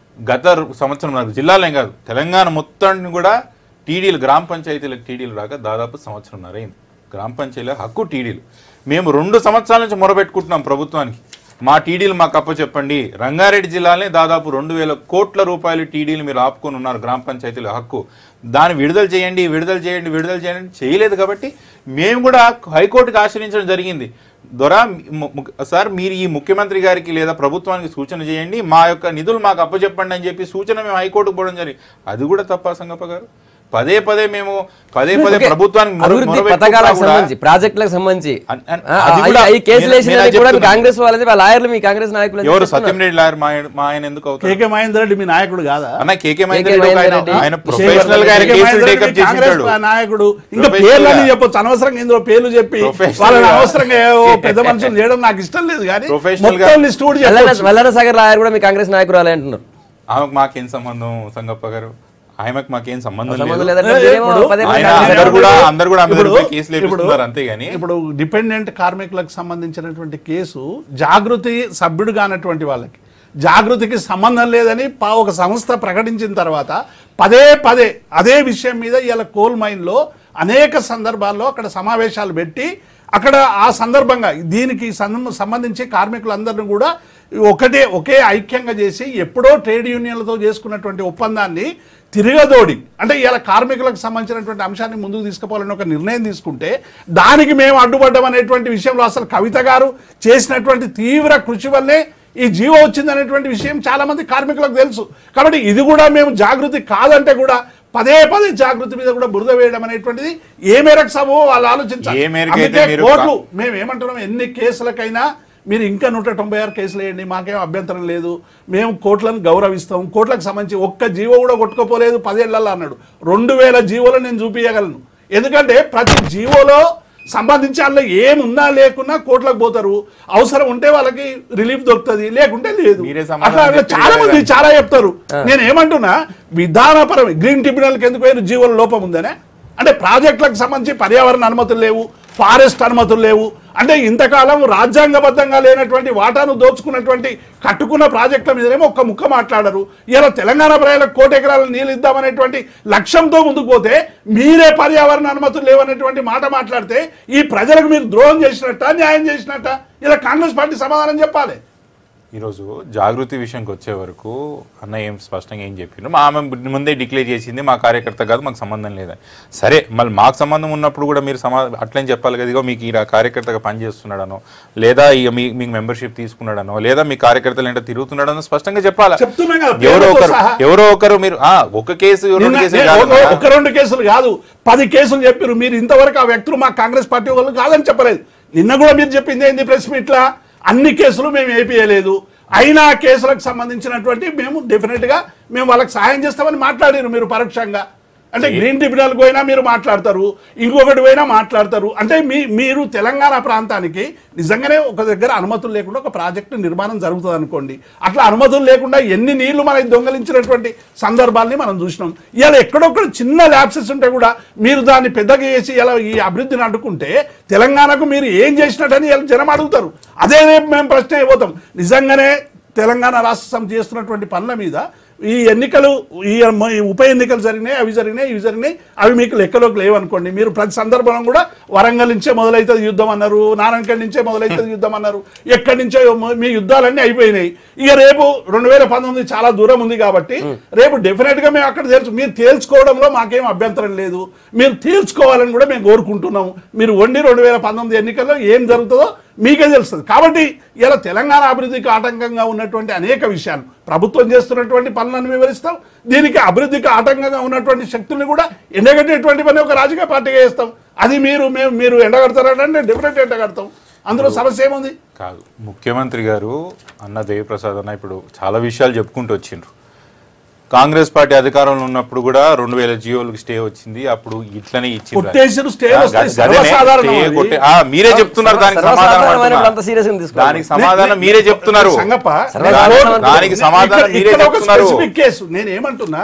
గత రు- సంవత్సరం నాకు జిల్లాలో కాదు తెలంగాణ మొత్తాన్ని కూడా టీడీలు గ్రామ పంచాయతీలకు టీడీలు రాక దాదాపు సంవత్సరంన్నర అయింది గ్రామ పంచాయతీల హక్కు టీడీలు మేము రెండు సంవత్సరాల నుంచి మొరబెట్టుకుంటున్నాం ప్రభుత్వానికి మా టీడీలు మాకు అప్పచెప్పండి రంగారెడ్డి జిల్లాలోనే దాదాపు రెండు వేల కోట్ల రూపాయలు టీడీలు మీరు ఆపుకొని ఉన్నారు గ్రామ పంచాయతీల హక్కు దాన్ని విడుదల చేయండి విడుదల చేయండి విడుదల చేయండి చేయలేదు కాబట్టి మేము కూడా హైకోర్టుకి ఆశ్రయించడం జరిగింది దొరా ము- ము- సార్ మీరు ఈ ముఖ్యమంత్రి గారికి లేదా ప్రభుత్వానికి సూచన చేయండి మా యొక్క నిధులు మాకు అప్పచెప్పండి అని చెప్పి సూచన మేము హైకోర్టుకు పోవడం జరిగింది అది కూడా తప్ప సంగప్ప గారు పదే పదే మేము పదే పదే ఓకే. ప్రభుత్వానికి మొర- అభివృద్ధి మొరబెట్టుకుంటా పథకాలకు కూడా సంబంధించి ప్రాజెక్టులకు సంబంధించి అన్- అన్- ఆ, అది ఆ, కూడా ఈ కేసులు నేను- వేసిన నేను అది కూడా మీ చెప్తున్నా. కాంగ్రెస్ వాళ్ళది వాళ్ళ లాయర్లు మీ కాంగ్రెస్ నాయకులు అని ఎవరు చెప్తున్నారు. సత్యంరెడ్డి లాయర్ మా ఆయన- మా ఆయన ఎందుకు అవుతారు కేకే మహేందర్ రెడ్డి మీ నాయకుడు కాదా అన్న కేకే మహేందర్ మహేందర్ రెడ్డి ఒక ఆయన- రెడ్డి. ఆయన ప్రొఫెషనల్ గా ఆయన కేకే కేసులు మహేందర్ టేకప్ రెడ్డి కాంగ్రెస్ చేసింటాడు నాయకుడు ఇంకా Professional పేర్లని గా. చెప్పొచ్చు అనవసరంగా ఇందులో పేర్లు చెప్పి Professional వాళ్ళని గా. అనవసరంగా ఏవో పెద్ద మనుషులు చేయడం నాకు ఇష్టం లేదు కానీ Professional గా. మొత్తం లిస్ట్ కూడా వల్లన చెప్పొచ్చు వల్లన సాగర్ లాయర్ కూడా మీ కాంగ్రెస్ నాయకురాలే అంటున్నారు ఆమెకు మాకేం సంబంధం సంగప్ప గారు ఆమెకు మాకేం సంబంధం సంబంధం లేదు లేదంటే ఏ, మీరేమో ఇప్పుడు పదే పదే ఆయన కాంగ్రెస్ అందరు కూడా ఇప్పుడు- అందరు కూడా అందరు ఇప్పుడు- కేసులు ఇప్పుడు- వేపిస్తున్నారు అంతేగాని ఇప్పుడు డిపెండెంట్ కార్మికులకు సంబంధించినటువంటి కేసు జాగృతి సభ్యుడు కానటువంటి వాళ్ళకి జాగృతికి సంబంధం లేదని పా ఒక సంస్థ ప్రకటించిన తర్వాత పదే పదే అదే విషయం మీద ఇలా కోల్ మైన్లో అనేక సందర్భాల్లో అక్కడ సమావేశాలు పెట్టి అక్కడ ఆ సందర్భంగా దీనికి సంబంధ- సంబంధించి కార్మికులందరినీ కూడా ఒకటే ఒకే ఐక్యంగా చేసి ఎప్పుడో ట్రేడ్ యూనియన్లతో చేసుకున్నటువంటి ఒప్పందాన్ని తిరగదోడి అంటే ఇలా కార్మికులకు సంబంధించినటువంటి అంశాన్ని ముందుకు తీసుకుపోవాలని ఒక నిర్ణయం తీసుకుంటే దానికి మేము అడ్డుపడ్డం అనేటువంటి విషయంలో అసలు కవిత గారు చేసినటువంటి తీవ్ర కృషి వల్లే ఈ జీవో వచ్చింది అనేటువంటి విషయం చాలా మంది కార్మికులకు తెలుసు కాబట్టి ఇది కూడా మేము జాగృతి కాదంటే కూడా పదే పదే జాగృతి మీద కూడా బురద వేయడం అనేటువంటిది ఏ మేరకు సబో వాళ్ళు ఆలోచించాలి ఏ మేరకు అయితే అందుకే మీరు కోర్టు మేము ఏమంటున్నాం ఎన్ని కేసులకైనా మీరు ఇంకా నూట తొంభై ఆరు కేసులు వేయండి మాకేం అభ్యంతరం లేదు మేము కోర్టులను గౌరవిస్తాం కోర్టులకు సంబంధించి ఒక్క జీవో కూడా కొట్టుకోపోలేదు పదేళ్లలో అన్నాడు రెండు వేల జీవోలు నేను చూపించగలను ఎందుకంటే ప్రతి జీవోలో సంబంధించి అందులో ఏమున్నా లేకున్నా కోర్టులకు పోతారు అవసరం ఉంటే వాళ్ళకి రిలీఫ్ దొరుకుతుంది లేకుంటే లేదు మీరే సమాధానం అట్లా అట్లా చెప్పారు చాలా కదా. మంది చాలా చెప్తారు నేను ఏమంటున్నా విధానపరం గ్రీన్ ట్రిబ్యునల్కి ఎందుకు పోయిన జీవోల లోపం ఉందనే అంటే ప్రాజెక్టులకు సంబంధించి పర్యావరణ అనుమతులు లేవు ఫారెస్ట్ అనుమతులు లేవు అంటే ఇంతకాలం రాజ్యాంగబద్ధంగా లేనటువంటి వాటాను దోచుకున్నటువంటి కట్టుకున్న ప్రాజెక్టుల మీదనేమో ఒక్క ముక్క మాట్లాడరు ఇలా తెలంగాణ ప్రజలకు కోటి ఎకరాలు నీళ్ళు ఇద్దామనేటువంటి లక్ష్యంతో ముందుకు పోతే మీరే పర్యావరణ అనుమతులు లేవనేటువంటి మాట మాట్లాడితే ఈ ప్రజలకు మీరు ద్రోహం చేసినట్ట న్యాయం చేసినట్ట ఇలా కాంగ్రెస్ పార్టీ సమాధానం చెప్పాలి ఈరోజు జాగృతి విషయంకి వచ్చే వరకు అన్న ఏం స్పష్టంగా ఏం చెప్పిండ్రు మా ఆమె ముందే డిక్లేర్ చేసింది మా కార్యకర్త కాదు మాకు సంబంధం లేదని సరే మళ్ళీ మాకు సంబంధం ఉన్నప్పుడు కూడా మీరు సమా అట్లని చెప్పాలి కదా ఇగో మీకు ఈ కార్యకర్తగా పనిచేస్తున్నాడనో లేదా ఇక మీ మీకు మెంబర్షిప్ తీసుకున్నాడనో లేదా మీ కార్యకర్తలు ఏంటో తిరుగుతున్నాడనో స్పష్టంగా చెప్పాలి చెప్తున్నాం కదా, ఎవరో పేరుతో ఒకరు సహా. ఎవరో ఒకరు మీరు ఆ, ఒక కేసు రెండు నిన్న కేసులు నే- కాదు ఒక- కదా. ఒక రెండు కేసులు కాదు పది కేసులు చెప్పారు మీరు ఇంతవరకు ఆ వ్యక్తులు మా కాంగ్రెస్ పార్టీ వాళ్ళు కాదని చెప్పలేదు నిన్న కూడా మీరు చెప్పింది ఏంది ప్రెస్ మీట్లా అన్ని కేసులు మేము ఏపీయలేదు అయినా ఆ కేసులకు సంబంధించినటువంటి మేము డెఫినెట్ గా మేము వాళ్ళకి సహాయం చేస్తామని మాట్లాడారు మీరు పరోక్షంగా అంటే గ్రీన్ ట్రిబ్యునల్ పోయినా మీరు మాట్లాడతారు ఇంకొకటి పోయినా మాట్లాడతారు అంటే మీ మీరు తెలంగాణ ప్రాంతానికి నిజంగానే ఒక దగ్గర అనుమతులు లేకుండా ఒక ప్రాజెక్టు నిర్మాణం జరుగుతుంది అనుకోండి అట్లా అనుమతులు లేకుండా ఎన్ని నీళ్లు మనకి దొంగలించినటువంటి సందర్భాల్ని మనం చూసినాం ఇవాళ ఎక్కడొక్కడ చిన్న ల్యాప్సెస్ ఉంటే కూడా మీరు దాన్ని పెద్దగా చేసి ఇలా ఈ అభివృద్ధిని అడ్డుకుంటే తెలంగాణకు మీరు ఏం చేసినట్టని ఇలా జనం అడుగుతారు అదే రేపు మేము ప్రశ్న అయిపోతాం నిజంగానే తెలంగాణ రాష్ట్ర సమితి చేస్తున్నటువంటి పనుల మీద ఈ ఎన్నికలు ఈ మ- ఈ ఉప ఎన్నికలు జరిగినాయి అవి జరిగినాయి ఇవి జరిగినాయి అవి మీకు లెక్కలోకి లేవనుకోండి మీరు ప్రతి సందర్భంలో కూడా వరంగల్ నుంచే మొదలవుతుంది యుద్ధం అన్నారు నారాయణఖండ్ నుంచే మొదలవుతుంది యుద్ధం అన్నారు ఎక్కడి నుంచో మ- మీ యుద్ధాలన్నీ అయిపోయినాయి ఇక రేపు రెండు వేల పంతొమ్మిది చాలా దూరం ఉంది కాబట్టి రేపు డెఫినెట్ గా మేము అక్కడ తెలుసు మీరు తేల్చుకోవడంలో మాకేం అభ్యంతరం లేదు మీరు తేల్చుకోవాలని కూడా మేము కోరుకుంటున్నాం మీరు వండి రెండు వేల పంతొమ్మిది ఎన్నికల్లో ఏం జరుగుతుందో మీకే తెలుస్తుంది కాబట్టి ఇలా తెలంగాణ అభివృద్ధికి ఆటంకంగా ఉన్నటువంటి అనేక విషయాలు ప్రభుత్వం చేస్తున్నటువంటి పనులను వివరిస్తాం దీనికి అభివృద్ధికి ఆటంకంగా ఉన్నటువంటి శక్తుల్ని కూడా ఎండగట్టేటువంటి పని ఒక రాజకీయ పార్టీగా చేస్తాం అది మీరు మేము మీరు ఎండగడతారంటే డెఫినెట్ ఎండగడతాం అందులో సమస్య ఏముంది కాదు ముఖ్యమంత్రి గారు అన్న దేవిప్రసాద్ అన్న ఇప్పుడు చాలా విషయాలు చెప్పుకుంటూ వచ్చిండ్రు కాంగ్రెస్ పార్టీ అధికారంలో ఉన్నప్పుడు కూడా రెండు వేల జియోలకు స్టే వచ్చింది అప్పుడు ఇట్లనే ఇచ్చిండ్రు కొట్టేసిన స్టే ఆ, వస్తాయి, గ- గదనే, సర్వసాధారణం స్టే అది. కొట్టే- ఆ, మీరే చెప్తున్నారు దానికి సమాధానం సర్వసాధారణమైనప్పుడు అంటున్నా. అంత serious గా తీసుకోవాలి. దానికి సమాధానం మీరే చెప్తున్నారు సంగప్ప సర్వసాధారణ దానికి సమాధానం ఇక్కడ- మీరే ఇక్కడ ఒక చెప్తున్నారు స్పెసిఫిక్ కేసు నేను ఏమంటున్నా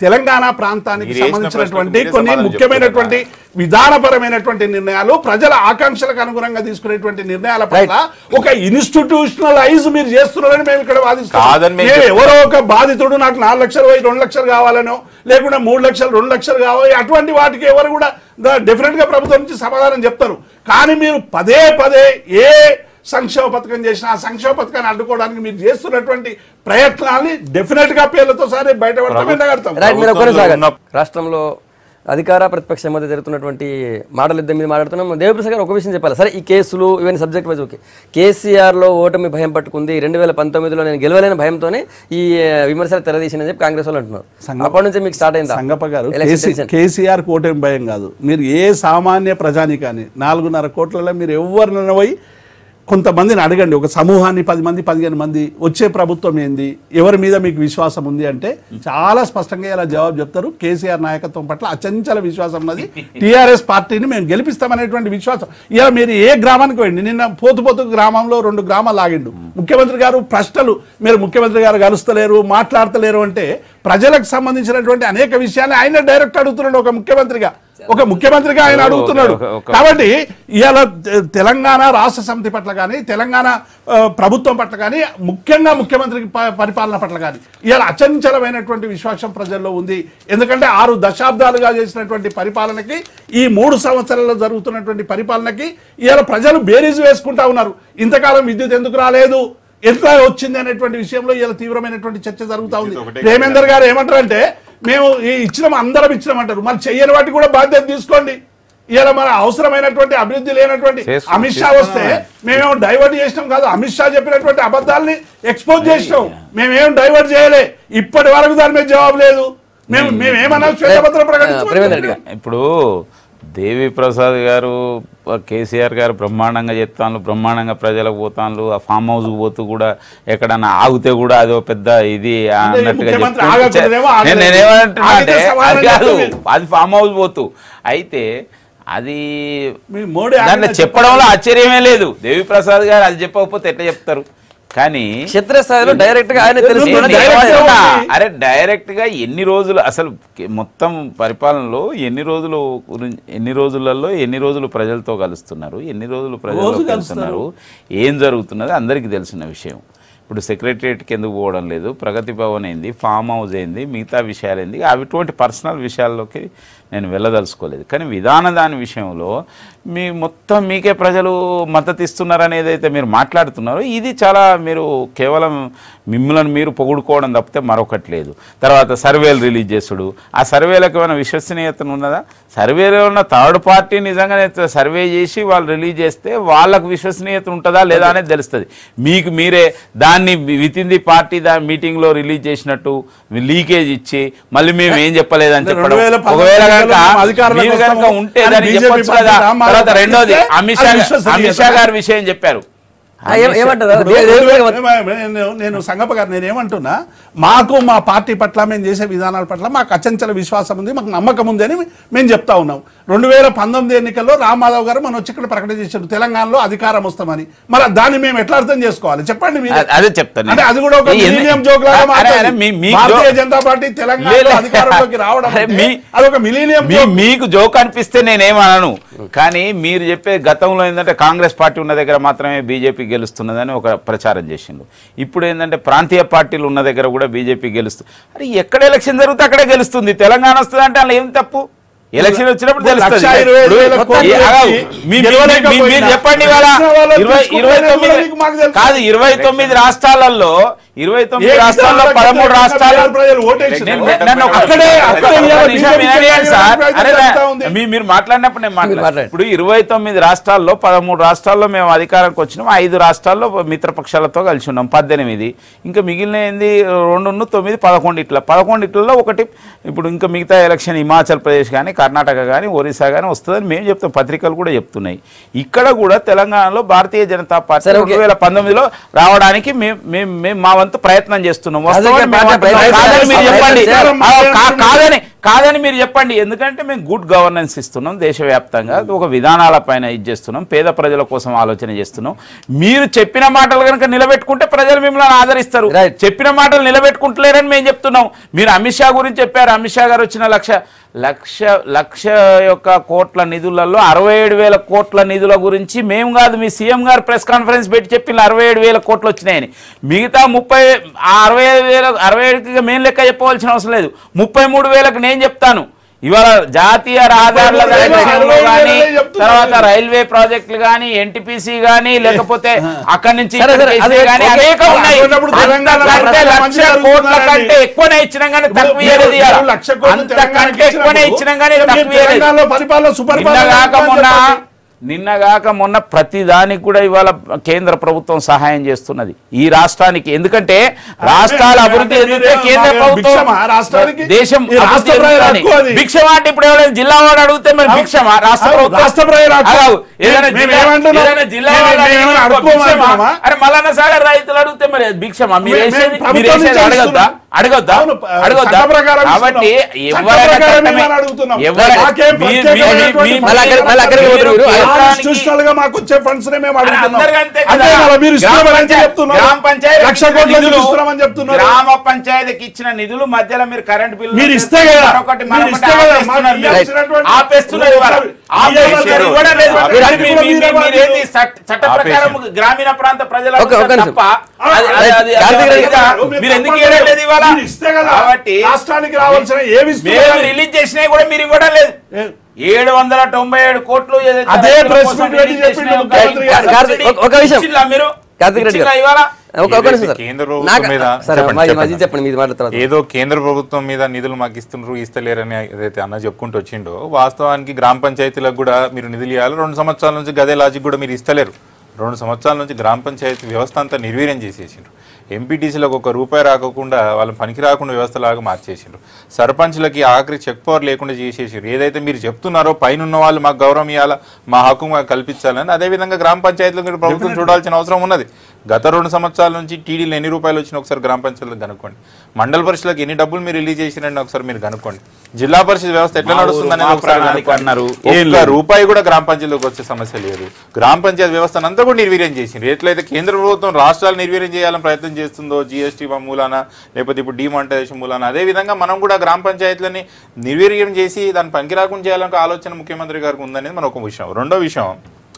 తెలంగాణ ప్రాంతానికి మీరు వేసిన సంబంధించినటువంటి ప్రశ్నకు మీరే కొన్ని సమాధానం ముఖ్యమైనటువంటి విధానపరమైనటువంటి నిర్ణయాలు ప్రజల ఆకాంక్షలకు అనుగుణంగా తీసుకునేటువంటి నిర్ణయాల పట్ల ఒక ఇన్స్టిట్యూషనలైజ్ మీరు చేస్తున్నారని మేము ఇక్కడ వాదిస్తాం కాదని మేము మేము చెప్తున్నాం. ఎవరో ఒక బాధితుడు నాకు నాలుగు లక్షలు పోయి రెండు లక్షలు కావాలనో లేకుంటే మూడు లక్షలు రెండు లక్షలు కావాలి అటువంటి వాటికి ఎవరు కూడా డెఫినెట్ గా ప్రభుత్వం నుంచి సమాధానం చెప్తారు కానీ మీరు పదే పదే ఏ సంక్షేమ పథకం చేసినా ఆ సంక్షేమ పథకాన్ని అడ్డుకోవడానికి మీరు చేస్తున్నటువంటి ప్రయత్నాల్ని డెఫినెట్ గా పేర్లతో సరే బయటపడతాం ఎండగడతాం రైట్ మీరు ఒక్కరే ప్రభుత్వంలో సాగండి ఉన్న- రాష్ట్రంలో అధికార ప్రతిపక్ష మధ్య జరుగుతున్నటువంటి మాటల యుద్ధం మీద మాట్లాడుతున్నాం దేవప్రసాద్ గారు ఒక విషయం చెప్పాలి సరే ఈ కేసులు ఇవన్నీ సబ్జెక్ట్ వైజ్ ఓకే కేసీఆర్లో ఓటమి భయం పట్టుకుంది రెండు వేల పంతొమ్మిదిలో నేను గెలవలేని భయంతోనే ఈ ఆ, విమర్శలు తెరదీసిందని చెప్పి కాంగ్రెస్ వాళ్ళు అంటున్నారు అప్పటి నుంచి మీకు స్టార్ట్ అయిందా సంగప్ప గారు Election కేసీ- tension. కేసీఆర్ కోటేం భయం కాదు మీరు ఏ సామాన్య ప్రజానికాన్ని నాలుగున్నర కోట్లలో మీరు ఎవరినైనా పోయి కొంతమందిని అడగండి ఒక సమూహాన్ని పది మంది పదిహేను మంది వచ్చే ప్రభుత్వం ఏంది ఎవరి మీద మీకు విశ్వాసం ఉంది అంటే చాలా స్పష్టంగా ఇలా జవాబు చెప్తారు కేసీఆర్ నాయకత్వం పట్ల అచంచల విశ్వాసం ఉన్నది టీఆర్ఎస్ పార్టీని మేము గెలిపిస్తామనేటువంటి విశ్వాసం ఇలా మీరు ఏ గ్రామానికి పోయింది నిన్న పోతు పోతు గ్రామంలో రెండు గ్రామాలు ఆగిండు ముఖ్యమంత్రి గారు ప్రశ్నలు మీరు ముఖ్యమంత్రి గారు కలుస్తలేరు మాట్లాడతలేరు అంటే ప్రజలకు సంబంధించినటువంటి అనేక విషయాలు ఆయన డైరెక్ట్ అడుగుతున్నాడు ఒక ముఖ్యమంత్రిగా ఒక ముఖ్యమంత్రిగా ఆయన అడుగుతున్నాడు ఒక- ఒక- కాబట్టి ఇవాళ తె- తెలంగాణ రాష్ట్ర సమితి పట్ల కానీ తెలంగాణ ఆ, ప్రభుత్వం పట్ల కానీ ముఖ్యంగా ముఖ్యమంత్రి ప- పరిపాలన పట్ల కానీ ఇవాళ అచంచలమైనటువంటి విశ్వాసం ప్రజల్లో ఉంది ఎందుకంటే ఆరు దశాబ్దాలుగా చేసినటువంటి పరిపాలనకి ఈ మూడు సంవత్సరాల్లో జరుగుతున్నటువంటి పరిపాలనకి ఇవాళ ప్రజలు బేరీజు వేసుకుంటా ఉన్నారు ఇంతకాలం విద్యుత్ ఎందుకు రాలేదు ఎట్లా వచ్చింది అనేటువంటి విషయంలో ఇలా తీవ్రమైనటువంటి చర్చ జరుగుతా ఉంది విద్యుత్ ఒకటే ప్రేమేందర్ గారు ఏమంటారంటే మేము ఈ ఇచ్చినాం అందరం ఇచ్చినాం అంటారు మరి చెయ్యని వాటి కూడా బాధ్యత తీసుకోండి ఇలా మన అవసరమైనటువంటి అభివృద్ధి లేనటువంటి చేసుకో- అమిత్ షా వస్తే మేమేమో డైవర్ట్ చేసినాం కాదు అమిత్ షా చెప్పినటువంటి అబద్ధాలని ఎక్స్పోజ్ చేసినాం మేమేం డైవర్ట్ చేయలే ఇప్పటి వరకు దాని మీద జవాబు లేదు మేము మేమేమన్నా శ్వేతపత్రం ప్రేమేందర్ రెడ్డి ప్రకటించాం గారు ఇప్పుడు దేవి ప్రసాద్ గారు కేసీఆర్ గారు బ్రహ్మాండంగా చెప్తాను బ్రహ్మాండంగా ప్రజలకు పోతాను ఆ ఫామ్ హౌస్కి పోతూ కూడా ఎక్కడన్నా ఆగితే కూడా అదో పెద్ద ఇది అన్నట్టుగా ముఖ్యమంత్రి చెప్తూ- ఆగకూడదేమో ఆగలేదు. నేను నేనేమంటున్నా అంటే ఆగితే సమాధానం అది కాదు చెప్తుంది. అది ఫామ్ హౌస్ పోతూ అయితే అది మీ మోడీ దాంట్లో ఆగితే చెప్పడంలో ఆశ్చర్యమే లేదు దేవి ప్రసాద్ గారు అది చెప్పకపోతే ఎట్లా చెప్తారు కానీ క్షేత్రస్థాయిలో డైరెక్ట్ గా ఆయన తెలుసు నేను నేను direct గా ఏమంటున్నా? ఉంది. అరే డైరెక్ట్ గా ఎన్ని రోజులు అసలు కి- మొత్తం పరిపాలనలో ఎన్ని రోజులు గురిం- ఎన్ని రోజులలో ఎన్ని రోజులు ప్రజలతో కలుస్తున్నారు ఎన్ని రోజులు ప్రజలతో రోజు కలుస్తున్నారు ఏం జరుగుతున్నది అందరికీ తెలిసిన విషయం ఇప్పుడు సెక్రటరియట్కి ఎందుకు పోవడం లేదు ప్రగతి భవన్ ఏంది ఫామ్ హౌస్ ఏంది మిగతా విషయాలు ఏంది అటువంటి పర్సనల్ విషయాల్లోకి నేను వెళ్ళదలుచుకోలేదు కానీ విధాన దాని విషయంలో మీ మొత్తం మీకే ప్రజలు మద్దతు ఇస్తున్నారు ఏదైతే మీరు మాట్లాడుతున్నారో ఇది చాలా మీరు కేవలం మిమ్మల్ని మీరు పొగుడుకోవడం తప్పితే మరొకటి లేదు తర్వాత సర్వేలు రిలీజ్ చేసుడు ఆ సర్వేలకు ఏమైనా విశ్వసనీయత ఉన్నదా సర్వేలో ఉన్న థర్డ్ పార్టీ నిజంగానే సర్వే చేసి వాళ్ళు రిలీజ్ చేస్తే వాళ్ళకు విశ్వసనీయత ఉంటుందా లేదా అనేది తెలుస్తుంది మీకు మీరే దాన్ని విత్ ఇన్ ది పార్టీ దాని మీటింగ్లో రిలీజ్ చేసినట్టు లీకేజ్ ఇచ్చి మళ్ళీ మేము ఏం చెప్పలేదని చెప్పడం 2019 ఒకవేళ కనుక మేము అధికారంలోకి మీరు కనుక వస్తాము ఉంటే అని దాన్ని BJP చెప్పొచ్చు కదా పార్టీ రామారావు తర్వాత రెండోది చెప్తే అమిత్ అది షా విశ్వసనీయత. అమిత్ షా గారి విషయం చెప్పారు ఆ, ఏం- ఏమంటారు దే- దే- దే- నేను నేను సంగప్ప గారు నేను ఏమంటున్నా మాకు మా పార్టీ పట్ల మేము చేసే విధానాల పట్ల మాకు అచంచల విశ్వాసం ఉంది మాకు నమ్మకం ఉంది అని మేము చెప్తా ఉన్నాం రెండు వేల పంతొమ్మిది ఎన్నికల్లో రామారావు గారు మనం వచ్చి ఇక్కడ ప్రకటన చేశారు తెలంగాణలో అధికారం వస్తామని మరి దాన్ని మేము ఎట్లా అర్థం చేసుకోవాలి చెప్పండి మీరే. అదే చెప్తాను నేను. అంటే అది కూడా ఒక ఈ ఎన్ని- మిలీనియం జోక్ లాగా అరే, అరే, మాట్లాడి మీ- మీ భారతీయ జో- జనతా పార్టీ తెలంగాణలో లే, లే. అధికారంలోకి రావడం అరే, అంటే మీ- అదొక మిలీనియం మీ- జోక్. మీకు జోక్ అనిపిస్తే నేనేమనను కానీ మీరు చెప్పే గతంలో ఏంటంటే కాంగ్రెస్ పార్టీ ఉన్న దగ్గర మాత్రమే బీజేపీ గెలుస్తున్నదని ఒక ప్రచారం చేసిండు ఇప్పుడు ఏంటంటే ప్రాంతీయ పార్టీలు ఉన్న దగ్గర కూడా బీజేపీ గెలుస్తుంది అరే ఎక్కడ ఎలక్షన్ జరిగితే అక్కడే గెలుస్తుంది తెలంగాణ వస్తుంది అంటే అలా ఏం తప్పు ఎలక్షన్ వచ్చినప్పుడు తెలుస్తుంది లక్ష ఇరవై ఐదు వేల ఇప్పుడు కోట్లు ఏ- ఆగు. పెట్టి మీ- మీ- గెలవలేకపోయినా మీ- మీరు చెప్పండి ఇవాళ వచ్చిన వాళ్ళని ఇరవై తీసుకుని ఇరవై పోయినా తొమ్మిది కూడా మీకు మాకు తెలుసు. కాదు ఇరవై తొమ్మిది రాష్ట్రాలలో ఇరవై తొమ్మిది ఏ రాష్ట్రాల్లో విధానాలకు పదమూడు వ్యతిరేకంగా రాష్ట్రాలు ప్రజలు ఓటేసినారు? నేను- నన్ను ఒక- అక్కడే అక్కడే ఒక్క ఇవాళ నిమిషం BJP వినండి సార్. ప్రయత్నం అరే జరుగుతా ఉంది. మీ- మీరు మాట్లాడినప్పుడు నేను మాట్లాడు మాట్లాడండి. ఇప్పుడు ఇరవై తొమ్మిది రాష్ట్రాల్లో పదమూడు రాష్ట్రాల్లో మేము అధికారంకి వచ్చినాం ఐదు రాష్ట్రాల్లో మిత్రపక్షాలతో కలిసి ఉన్నాం పద్దెనిమిది ఇంకా మిగిలిన ఏంది రెండు తొమ్మిది పదకొండు ఇట్లా పదకొండు ఇట్లలో ఒకటి ఇప్పుడు ఇంకా మిగతా ఎలక్షన్ హిమాచల్ ప్రదేశ్ కానీ కర్ణాటక కానీ ఒరిస్సా కానీ వస్తుందని మేము చెప్తాం పత్రికలు కూడా చెప్తున్నాయి ఇక్కడ కూడా తెలంగాణలో భారతీయ జనతా పార్టీ సరే, ఓకే. రెండు వేల పంతొమ్మిదిలో రావడానికి మేము మేము మేము మా వంతు ప్రయత్నం చేస్తున్నాం వస్తామని రాజకీయ మేము పార్టీ అంటున్నాం. ప్రయత్నం కాదని మీరు చేస్తాం. చెప్పండి ప్రయత్నం ఆ, కా- కాదని కాదని మీరు చెప్పండి ఎందుకంటే మేము గుడ్ గవర్నెన్స్ ఇస్తున్నాం దేశవ్యాప్తంగా ఒక విధానాల పైన ఇది చేస్తున్నాం పేద ప్రజల కోసం ఆలోచన చేస్తున్నాం మీరు చెప్పిన మాటలు కనుక నిలబెట్టుకుంటే ప్రజలు మిమ్మల్ని ఆదరిస్తారు Right. చెప్పిన మాటలు నిలబెట్టుకుంటలేరని మేము చెప్తున్నాం మీరు అమిత్ షా గురించి చెప్పారు అమిత్ షా గారు వచ్చిన లక్ష లక్ష లక్ష యొక్క కోట్ల నిధులలో అరవై ఏడు వేల కోట్ల నిధుల గురించి మేము కాదు మీ సీఎం గారు ప్రెస్ కాన్ఫరెన్స్ పెట్టి చెప్పిన అరవై ఏడు వేల కోట్లు వచ్చినాయని మిగతా ముప్పై ఆ అరవై ఐదు వేల అరవై ఏడుకి మేము లెక్క చెప్పవలసిన అవసరం లేదు ముప్పై మూడు వేలకు నేను చెప్తాను ఇవాళ జాతీయ రహదారుల ముప్పై మూడు వేలు విషయంలో అరవై కానీ వేలే చెప్తున్నారు. తర్వాత రైల్వే ప్రాజెక్టులు కానీ ఎన్టీపీసీ కానీ లేకపోతే అక్కడి నుంచి సరే, సరే, ఇక్కడికి అదే, కానీ ఓకే. అనేక ఉన్నాయి అటువంటిప్పుడు తెలంగాణ అంతకంటే రాష్ట్రం లక్ష మంచిగా కోట్ల జరుగుతుందండి. కంటే ఎక్కువనే ఇచ్చినాం కానీ ఇప్పుడు తక్కువ మీరు- ఇవ్వలేదు ఇవాళ. మీరు లక్ష కోట్లు తెలంగాణకి అంతకంటే ఎక్కువనే ఇచ్చినప్పుడు ఇచ్చినాం కానీ మీరు తక్కువ ఇవ్వలేదు తెలంగాణలో పరిపాలన నిన్న సుపరిపాలన కాక మొన్న చెప్పండి. నిన్నగాక మొన్న ప్రతి దానికి కూడా ఇవాళ కేంద్ర ప్రభుత్వం సహాయం చేస్తున్నది ఈ రాష్ట్రానికి ఎందుకంటే రాష్ట్రాల అంటే అభివృద్ధి మీరు ఎదిగితే కేంద్ర మా ప్రభుత్వం భిక్షమా రాష్ట్రానికి? దేశం ఈ రాష్ట్ర అభివృద్ధి ప్రజల ఎదుగుతుందని. హక్కు అది. భిక్షమా అంటే ఇప్పుడు ఎవరైనా జిల్లా వాడు అడిగితే మరి భిక్షమా రాష్ట్ర అవును, ప్రభుత్వం రాష్ట్ర ప్రజల హక్కు. అలా ఏదైనా మేము జిల్లా- ఏమంటున్నాం? ఏదైనా జిల్లా మేము- వాడు మేము అడిగితే ఏమైనా ఒక భిక్షమా? అడుక్కోమంటున్నామా? అరే మల్లన్న సాగర్ రైతులు అడిగితే మరి అది భిక్షమా మీరు మేము- వేసేది మేము మీరు ప్రభుత్వం వేసేది నుంచి అడగొద్దా ఇస్తున్నాం. అడగొద్దా అవును, అడగొద్దా చట్ట ప్రకారం కాబట్టి ఇస్తున్నాం. చట్ట ఎవరైనా ప్రకారం చట్టమే- మేము అడుగుతున్నాం. ఎవరైనా- మాకేం మీ- మీ- ప్రత్యేకమైనటువంటి మీ- మళ్ళీ అక్కడికి- మళ్ళీ అక్కడికి పోతున్నారు మీరు. కేంద్రానికి- కాన్స్టిట్యూషనల్ గా మాకు వచ్చే ఫండ్స్ నే మేము అడుగుతున్నాం అందరికీ అంతే అంతే కదా. కదా మీరు గ్రామ ఇస్తున్నామని పంచాయతీ- చెప్తున్నారు గ్రామ పంచాయతీ లక్ష ఇచ్చిన కోట్లు నిధులు ఇస్తున్నామని చెప్తున్నారు గ్రామ పంచాయతీకి ఇచ్చిన నిధులు మధ్యలో మీరు కరెంట్ బిల్లు మీరు ఇస్తే కదా. మరొకటి మీరు మరొకటి ఇస్తే కదా. ఆపేస్తున్నారు మాకు మీరు. ఇవ్వాల్సినటువంటి- ఆపేస్తున్నారు ఇవాళ. ఆపేస్తున్నారు. ఇవ్వడం లేదు. మీరు మరి మీ- మీ- మీ- మీరు మీరేంది చట్ట చట్ట ప్రకారం గ్రామీణ ప్రాంత ప్రజల ఒక- ఒక నిమిషం. తప్ప అది- అది- అది- కార్తీక్ అది- రెడ్డి అది- మీరు మీరు ఎందుకు తప్పకుండా ఇవ్వడం లేదు ఇవాళ మీరు ఇస్తే కదా. కాబట్టి రాష్ట్రానికి రావాల్సిన ఏమి మేము ఇస్తున్నారు రిలీజ్ చేసినవి కూడా మీరు ఇవ్వడం లేదు ఏడు వందల తొంభై ఏడు కోట్లు ఏదైతే అదే రైతుల ప్రెస్ కోసం మీట్ రిలీజ్ పెట్టి చేసినాయో చెప్పిండు ముఖ్యమంత్రి గారు. సబ్సిడీ కార్తీక్, ఒక- ఒక విషయం. ఇచ్చిల్లా మీరు కార్తీక్ రెడ్డి ఇచ్చిల్లా గారు. ఇవాళ ఒక ఒక నిమిషం సార్. కేంద్ర ప్రభుత్వం నాకు- మీద సరే చెప్పండి, మాది- చెప్పండి. మాది చెప్పండి మీది మాట తర్వాత ఏదో కేంద్ర ప్రభుత్వం మీద నిధులు మాకు ఇస్తున్నారు ఇస్తలేరని ఏదైతే అన్న చెప్పుకుంటూ వచ్చిండో వాస్తవానికి గ్రామ పంచాయతీలకు కూడా మీరు నిధులు ఇవ్వాలి రెండు సంవత్సరాల నుంచి గదే లాజిక్ కూడా మీరు ఇస్తలేరు రెండు సంవత్సరాల నుంచి గ్రామ పంచాయతీ వ్యవస్థ అంతా నిర్వీర్యం చేసేసిండ్రు ఎంపీటీసీలకు ఒక రూపాయి రాకుండా వాళ్ళని పనికి రాకుండా వ్యవస్థలాగా మార్చేసిండ్రు సర్పంచ్లకి ఆఖరి చెక్ పవర్ లేకుండా చేసేసారు ఏదైతే మీరు చెప్తున్నారో పైన ఉన్న వాళ్ళు మాకు గౌరవం ఇవ్వాలా మా హక్కు మాకు కల్పించాలని అదేవిధంగా గ్రామ పంచాయతీలు మీరు ప్రభుత్వం చూడాల్సిన అవసరం ఉన్నది గత రెండు సంవత్సరాల నుంచి టీడీలు ఎన్ని రూపాయలు వచ్చినా ఒకసారి గ్రామ పంచాయతీలకు కనుక్కోండి మండల పరిషత్లకు ఎన్ని డబ్బులు మీరు రిలీజ్ చేసిరండి ఒకసారి మీరు కనుక్కోండి జిల్లా పరిషత్ వ్యవస్థ ఎట్లా మా ఊరు, నడుస్తుంది మా అనేది ఒకసారి ప్రణాళిక కనుక్కోండి. అన్నారు. ఒక్క రూపాయి కూడా గ్రామ పంచాయతీలోకి వచ్చే సమస్య లేదు గ్రామ పంచాయతీ వ్యవస్థను అంతా కూడా నిర్వీర్యం చేసింది ఎట్లయితే కేంద్ర ప్రభుత్వం రాష్ట్రాలు నిర్వీర్యం చేయాలని ప్రయత్నం చేస్తుందో జీఎస్టీ మూలాన లేకపోతే ఇప్పుడు డిమానిటైజేషన్ మూలాన అదే విధంగా మనం కూడా గ్రామ పంచాయతీలని నిర్వీర్యం చేసి దాన్ని పనికి రాకుండా చేయాలనే ఆలోచన ముఖ్యమంత్రి గారికి ఉందనేది మన ఒక విషయం రెండో విషయం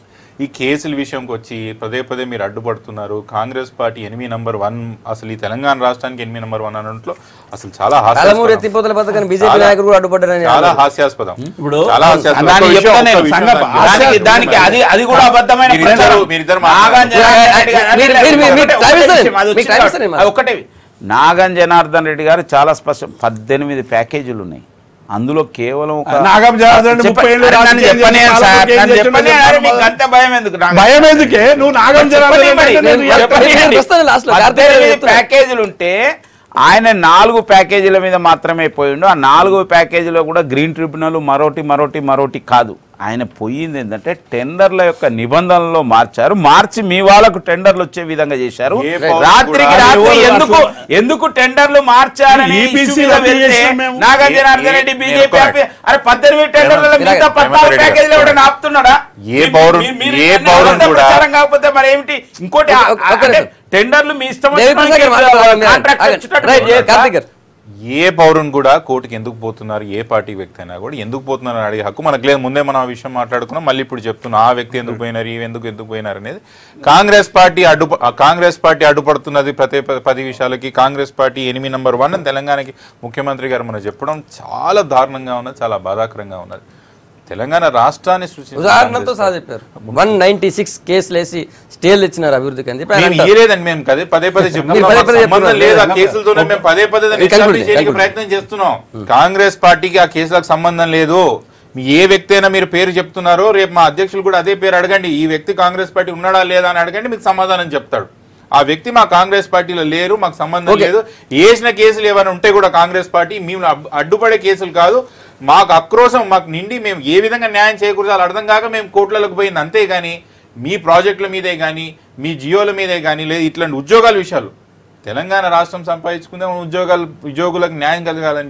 ఈ కేసుల విషయంకి వచ్చి పదే పదే మీరు అడ్డుపడుతున్నారు కాంగ్రెస్ పార్టీ ఎనిమిది నంబర్ వన్ అసలు ఈ తెలంగాణ రాష్ట్రానికి ఎనిమిది నంబర్ వన్ అన్నట్లో అసలు చాలా కాలమూరు హాస్యాస్పదం ఎత్తిపోతల పథకాన్ని బీజేపీ చాలా- నాయకులు కూడా అడ్డుపడ్డారని చాలా హాస్యాస్పదం ఇప్పుడు చాలా హాస్యాస్పదం దాన్ని ఒక్క విషయం, చెప్తా ఒక్క నేను విషయం సంగప. దానికి- దానికి దానికి అది అది కూడా అబద్ధమైన మీరిద్దరు- ప్రచారం. మీరిద్దరు నాగం మాట్లాడండి. జనార్దన్ రెడ్డి గారు- మీరు- మీరు- మీరు- ఒకటే- మీరు time ఒకటే ఇస్తాను. విషయం, అది మీకు వచ్చింది time కాబట్టి. ఇస్తాను. అది ఒకటే నాగం జనార్దన్ రెడ్డి గారు చాలా స్పష్టం పద్దెనిమిది ప్యాకేజీలు ఉన్నాయి అందులో కేవలం ఒక నాగం జనార్దన్ రెడ్డి చెప్ప- ముప్పై ఏళ్ళు అరే నన్ను రాజకీయం చెప్పనే చేసి సార్, పాలకులకు ఏం నన్ను చేసిండో చెప్పనే, చెప్పాలి అరే మీకు మొదలు. అంత భయం ఎందుకు నాగం? భయం ఎందుకే నువ్వు నాగం జనార్దన్ చెప్పని మరి, రెడ్డి నేను నేను చెప్పని చెప్పని నేను వస్తాను last లో. కార్తీక్ పద్దెనిమిది గారు చెప్తున్నారు. ప్యాకేజీలు ఉంటే ఆయన నాలుగు ప్యాకేజీల మీద మాత్రమే పోయిండు ఆ నాలుగు ప్యాకేజీలో కూడా గ్రీన్ ట్రిబ్యునల్ మరోటి మరోటి మరోటి కాదు ఆయన పోయింది ఏంటంటే టెండర్ల యొక్క నిబంధనల్లో మార్చారు మార్చి మీ వాళ్ళకు టెండర్లు వచ్చే విధంగా చేశారు ఏ పౌరుడు రాత్రికి కూడా రాత్రి ఎవరు ఎందుకు అట్లా- ఎందుకు టెండర్లు మార్చారని EBC issue మీద రద్దు వెళ్తే చేసినాం మేము. నాగార్జున రెడ్డి ఏ- బీజేపీ ఏ- ఆపి- అరే పద్దెనిమిది టెండర్ల ఏమంటారు? మిగతా ఏమంటారు? పద్నాలుగు ఏమంటారు? ప్యాకేజీలు ఎవరైనా ఆపుతున్నాడా ఏ మీ- పౌరుడు- మీ- మీరు ఏ ఇవన్నీ పౌరుడు అబద్ధ కూడా- ప్రచారం కాకపోతే మరి ఏమిటి ఇంకోటి ఒక- ఒక అంటే నిమిషం. టెండర్లు మీ ఇష్టం దేవి ప్రసాద్ గారు మాట్లాడాలి. మీరు కాంట్రాక్ట్ ఆగండి. వచ్చినట్టు రైట్, చేయొచ్చా? కార్తీక్ గారు ఏ పౌరుని కూడా కోర్టుకి ఎందుకు పోతున్నారు ఏ పార్టీ వ్యక్తి అయినా కూడా ఎందుకు పోతున్నారు అని అడిగే హక్కు మనకు లేదు ముందే మనం ఆ విషయం మాట్లాడుకున్నాం మళ్ళీ ఇప్పుడు చెప్తున్నా ఆ వ్యక్తి ఎందుకు పోయినారు ఈ ఎందుకు ఎందుకు పోయినారు అనేది కాంగ్రెస్ పార్టీ అడ్డు ఆ కాంగ్రెస్ పార్టీ అడ్డుపడుతున్నది ప్రతి ప- పది విషయాలకి కాంగ్రెస్ పార్టీ ఎనిమిది నంబర్ వన్ అని తెలంగాణకి ముఖ్యమంత్రి గారు మనం చెప్పడం చాలా దారుణంగా ఉన్నది చాలా బాధాకరంగా ఉన్నది తెలంగాణ రాష్ట్రాన్ని సృష్టించిన ఉదాహరణతో కాంగ్రెస్ సహా చెప్పారు వన్ నైన్టీ సిక్స్ కేసులు వేసి స్టేలు ఇచ్చినారు అభివృద్ధికి అని చెప్పి ఆయన మేము అంటారు. ఇయ్యలేదని మేము కదే పదే పదే చెప్తున్నాం మీరు పదే మాకు పదే సంబంధం చెప్తున్నారు. లేదు ఆ కేసులతోనే మేము పదే పదే దాన్ని మీరు conclude establish చేయడానికి conclude. ప్రయత్నం చేస్తున్నాం కాంగ్రెస్ పార్టీకి ఆ కేసులకు సంబంధం లేదు మీ ఏ వ్యక్తి అయినా మీరు పేరు చెప్తున్నారో రేపు మా అధ్యక్షులు కూడా అదే పేరు అడగండి ఈ వ్యక్తి కాంగ్రెస్ పార్టీ ఉన్నాడా లేదా అని అడగండి మీకు సమాధానం చెప్తాడు ఆ వ్యక్తి మా కాంగ్రెస్ పార్టీలో లేరు మాకు సంబంధం Okay. లేదు వేసిన కేసులు ఏమైనా ఉంటే కూడా కాంగ్రెస్ పార్టీ మేము అడ్డు- అడ్డుపడే కేసులు కాదు మాకు ఆక్రోశం మాకు నిండి మేము ఏ విధంగా న్యాయం చేకూర్చాలో అర్థం కాక మేము కోర్టులకు పోయింది అంతేగాని మీ ప్రాజెక్టుల మీదే కానీ మీ జియోల మీదే కానీ లేదు ఇట్లాంటి ఉద్యోగాల విషయాలు తెలంగాణ రాష్ట్రం సంపాదించుకుందే ఉద్యోగాలు ఉద్యోగులకు న్యాయం కలగాలని చెప్పి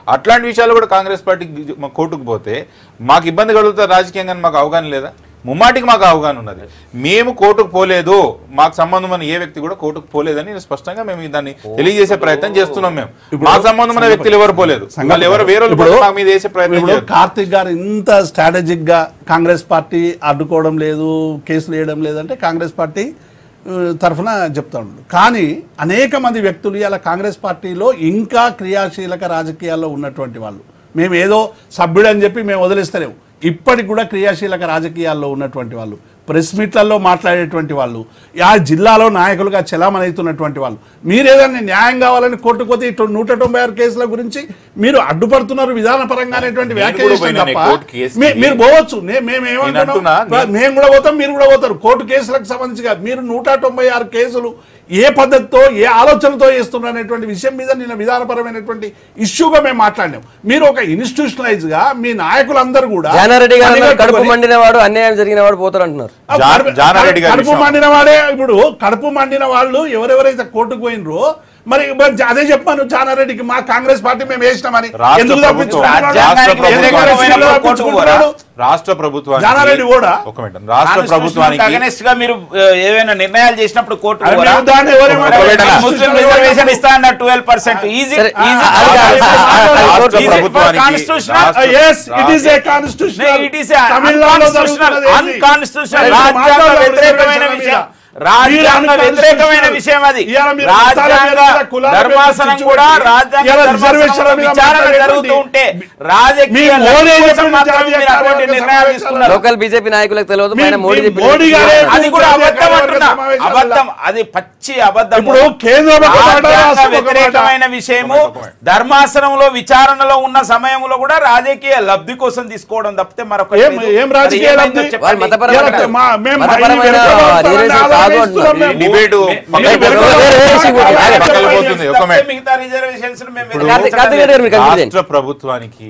అట్లాంటి విషయాలు కూడా కాంగ్రెస్ పార్టీ కోర్టుకు పోతే మాకు ఇబ్బంది కలుగుతుంది రాజకీయంగా మాకు అవగాహన లేదా ముమ్మాటికి మాకు అవగాహన ఉన్నది మేము కోర్టుకు పోలేదు మాకు సంబంధం ఉన్న ఏ వ్యక్తి కూడా కోర్టుకు పోలేదని నేను స్పష్టంగా మేము దాన్ని తెలియజేసే ప్రయత్నం చేస్తున్నాం మేము మాకు సంబంధం ఉన్న వ్యక్తులు ఎవరు పోలేదు వాళ్ళు ఎవరు వేరే వాళ్ళు పోతే మాకు మీద వేసే ప్రయత్నం ఇప్పుడు చేయొద్దు. కార్తిక్ గారు ఇంత స్ట్రాటజిక్ గా కాంగ్రెస్ పార్టీ అడ్డుకోవడం లేదు కేసులు వేయడం లేదంటే కాంగ్రెస్ పార్టీ ఆ, తరఫున చెప్తా ఉన్నాడు కానీ అనేక మంది వ్యక్తులు ఇలా కాంగ్రెస్ పార్టీలో ఇంకా క్రియాశీలక రాజకీయాల్లో ఉన్నటువంటి వాళ్ళు మేము ఏదో సభ్యుడు అని చెప్పి మేము వదిలేస్తలేము ఇప్పటికి కూడా క్రియాశీలక రాజకీయాల్లో ఉన్నటువంటి వాళ్ళు ప్రెస్ మీట్లలో మాట్లాడేటువంటి వాళ్ళు ఆ జిల్లాలో నాయకులుగా చలామణి అవుతున్నటువంటి వాళ్ళు మీరు ఏదైనా న్యాయం కావాలని కోర్టుకు పోతే ఇటు నూట తొంభై ఆరు కేసుల గురించి మీరు అడ్డుపడుతున్నారు విధానపరంగా అనేటువంటి నేను వ్యాఖ్య కూడా చేసిన పోయినా తప్ప కోర్టు కేసుకి. మీ- మీరు పోవచ్చు నే- మేము నేను అంటున్నా, ఏమంటున్నాం మేము కూడా పోతాం మీరు కూడా పోతారు కోర్టు కేసులకు సంబంధించి కాదు మీరు నూట తొంభై ఆరు కేసులు ఏ పద్ధతితో ఏ ఆలోచనతో చేస్తున్నారు అనేటువంటి విషయం మీద నిన్న విధానపరమైనటువంటి ఇష్యూగా మేము మాట్లాడినాం మీరు ఒక ఇన్స్టిట్యూషనలైజ్ గా మీ నాయకులందరూ కూడా జానారెడ్డి గారు అన్నారు, కడుపు పనిగట్టుకొని- మండిన వాడు అన్యాయం జరిగిన వాడు పోతారు అంటున్నారు ఆ జా- కడుపు- జానారెడ్డి గారి కడుపు విషయం. మండిన వాడే ఇప్పుడు కడుపు మండిన వాళ్ళు ఎవరెవరైతే కోర్టుకు పోయినరో మరి మరి అదే చెప్పాను జానారెడ్డికి మా కాంగ్రెస్ పార్టీ మేము వేసినామని రాష్ట్ర ఎందుకు ప్రభుత్వం- తప్పించుకుంటున్నాడు? రాష్ట్ర ఎందుకు ప్రభుత్వం- రాష్ట్రంలో తప్పించుకుంటున్నాడు? రాష్ట్ర ప్రభుత్వానికి జానారెడ్డి కూడా? ఒక మినిట్ రాష్ట్ర ప్రభుత్వానికి అగనెస్ట్ గా మీరు ఆ, ఏవైనా నిర్ణయాలు చేసినప్పుడు కోర్టు అరే పోరా? మేము దాన్ని ఎవరేమో- ఒకవేళ ముస్లిం రిజర్వేషన్ ఇస్తా అన్న ట్వెల్వ్ పర్సెంట్ ఈజీ సరే, ఆ, ఈజీ- ఆ, అది కాదు. ఆ, రాష్ట్ర Is it for ప్రభుత్వానికి constitutional? రాష్ట్ర- Uh, yes, it is a constitutional. It is తమిళనాడులో అన్కాన్స్టిట్యూషనల్ జరుగుతున్నది ఏంది? అన్కాన్స్టిట్యూషనల్ మీరు రాజ్యాంగ మాట్లాడాలి వ్యతిరేకమైన రిజర్వేషన్ల విషయం మీద. రాజ్యాంగ మీరు వ్యతిరేకమైన unconstitutional. విషయం అది ఇవాళ మీరు మతాల రాజ్యాంగ మీద, కులాల మీద ధర్మాసనం చిచ్చు కూడా పెట్టి, రాజ్యాంగ ఇవాళ ధర్మాసనంలో రిజర్వేషన్ల మీద విచారణ మాట్లాడేటువంటి జరుగుతూ ఉంటే మీ రాజకీయ మోడీ లబ్ధి కోసం చెప్పిన మాత్రమే జాతీయ మీరు అటువంటి కార్యవర్గ నిర్ణయాలు సమావేశాలు తీసుకున్నారు లోకల్ బీజేపీ నాయకులకు తెలియదు మీ- పైన మోడీ మీ చెప్పిన మోడీ గారే అది కూడా జాతీయ అబద్ధం కార్యవర్గ అంటున్నా సమావేశాలలో అబద్ధం అది పచ్చి అబద్ధం ఇప్పుడు కేంద్రం ఒక మాట, రాజ్యాంగ రాష్ట్రం ఒక మాట. వ్యతిరేకమైన విషయము ఒక మాట. ధర్మాసనంలో విచారణలో ఉన్న సమయంలో కూడా రాజకీయ లబ్ధి కోసం తీసుకోవడం తప్పితే మరొక ఏం- ఏం రాజకీయ లబ్ధి? వాళ్ళు మతపరమైన ఇవాళ మా- మేము మతపరమైన ఈ వెనుకబడతామని రిజర్వేషన్ అలాగే కాదు ఇస్తున్నాం అంటున్నారు. మేము. డిబేట్ మీ- పక్కకు మీ- పోతుంది. వేరే విషయం కూడా. పక్కకు పోతుంది ఒక మినిట్ మిగతా రిజర్వేషన్స్ మేము ఇప్పుడు కార్తీక్ కార్తీక్ రెడ్డి గారు మీరు conclude చేయండి. రాష్ట్ర ప్రభుత్వానికి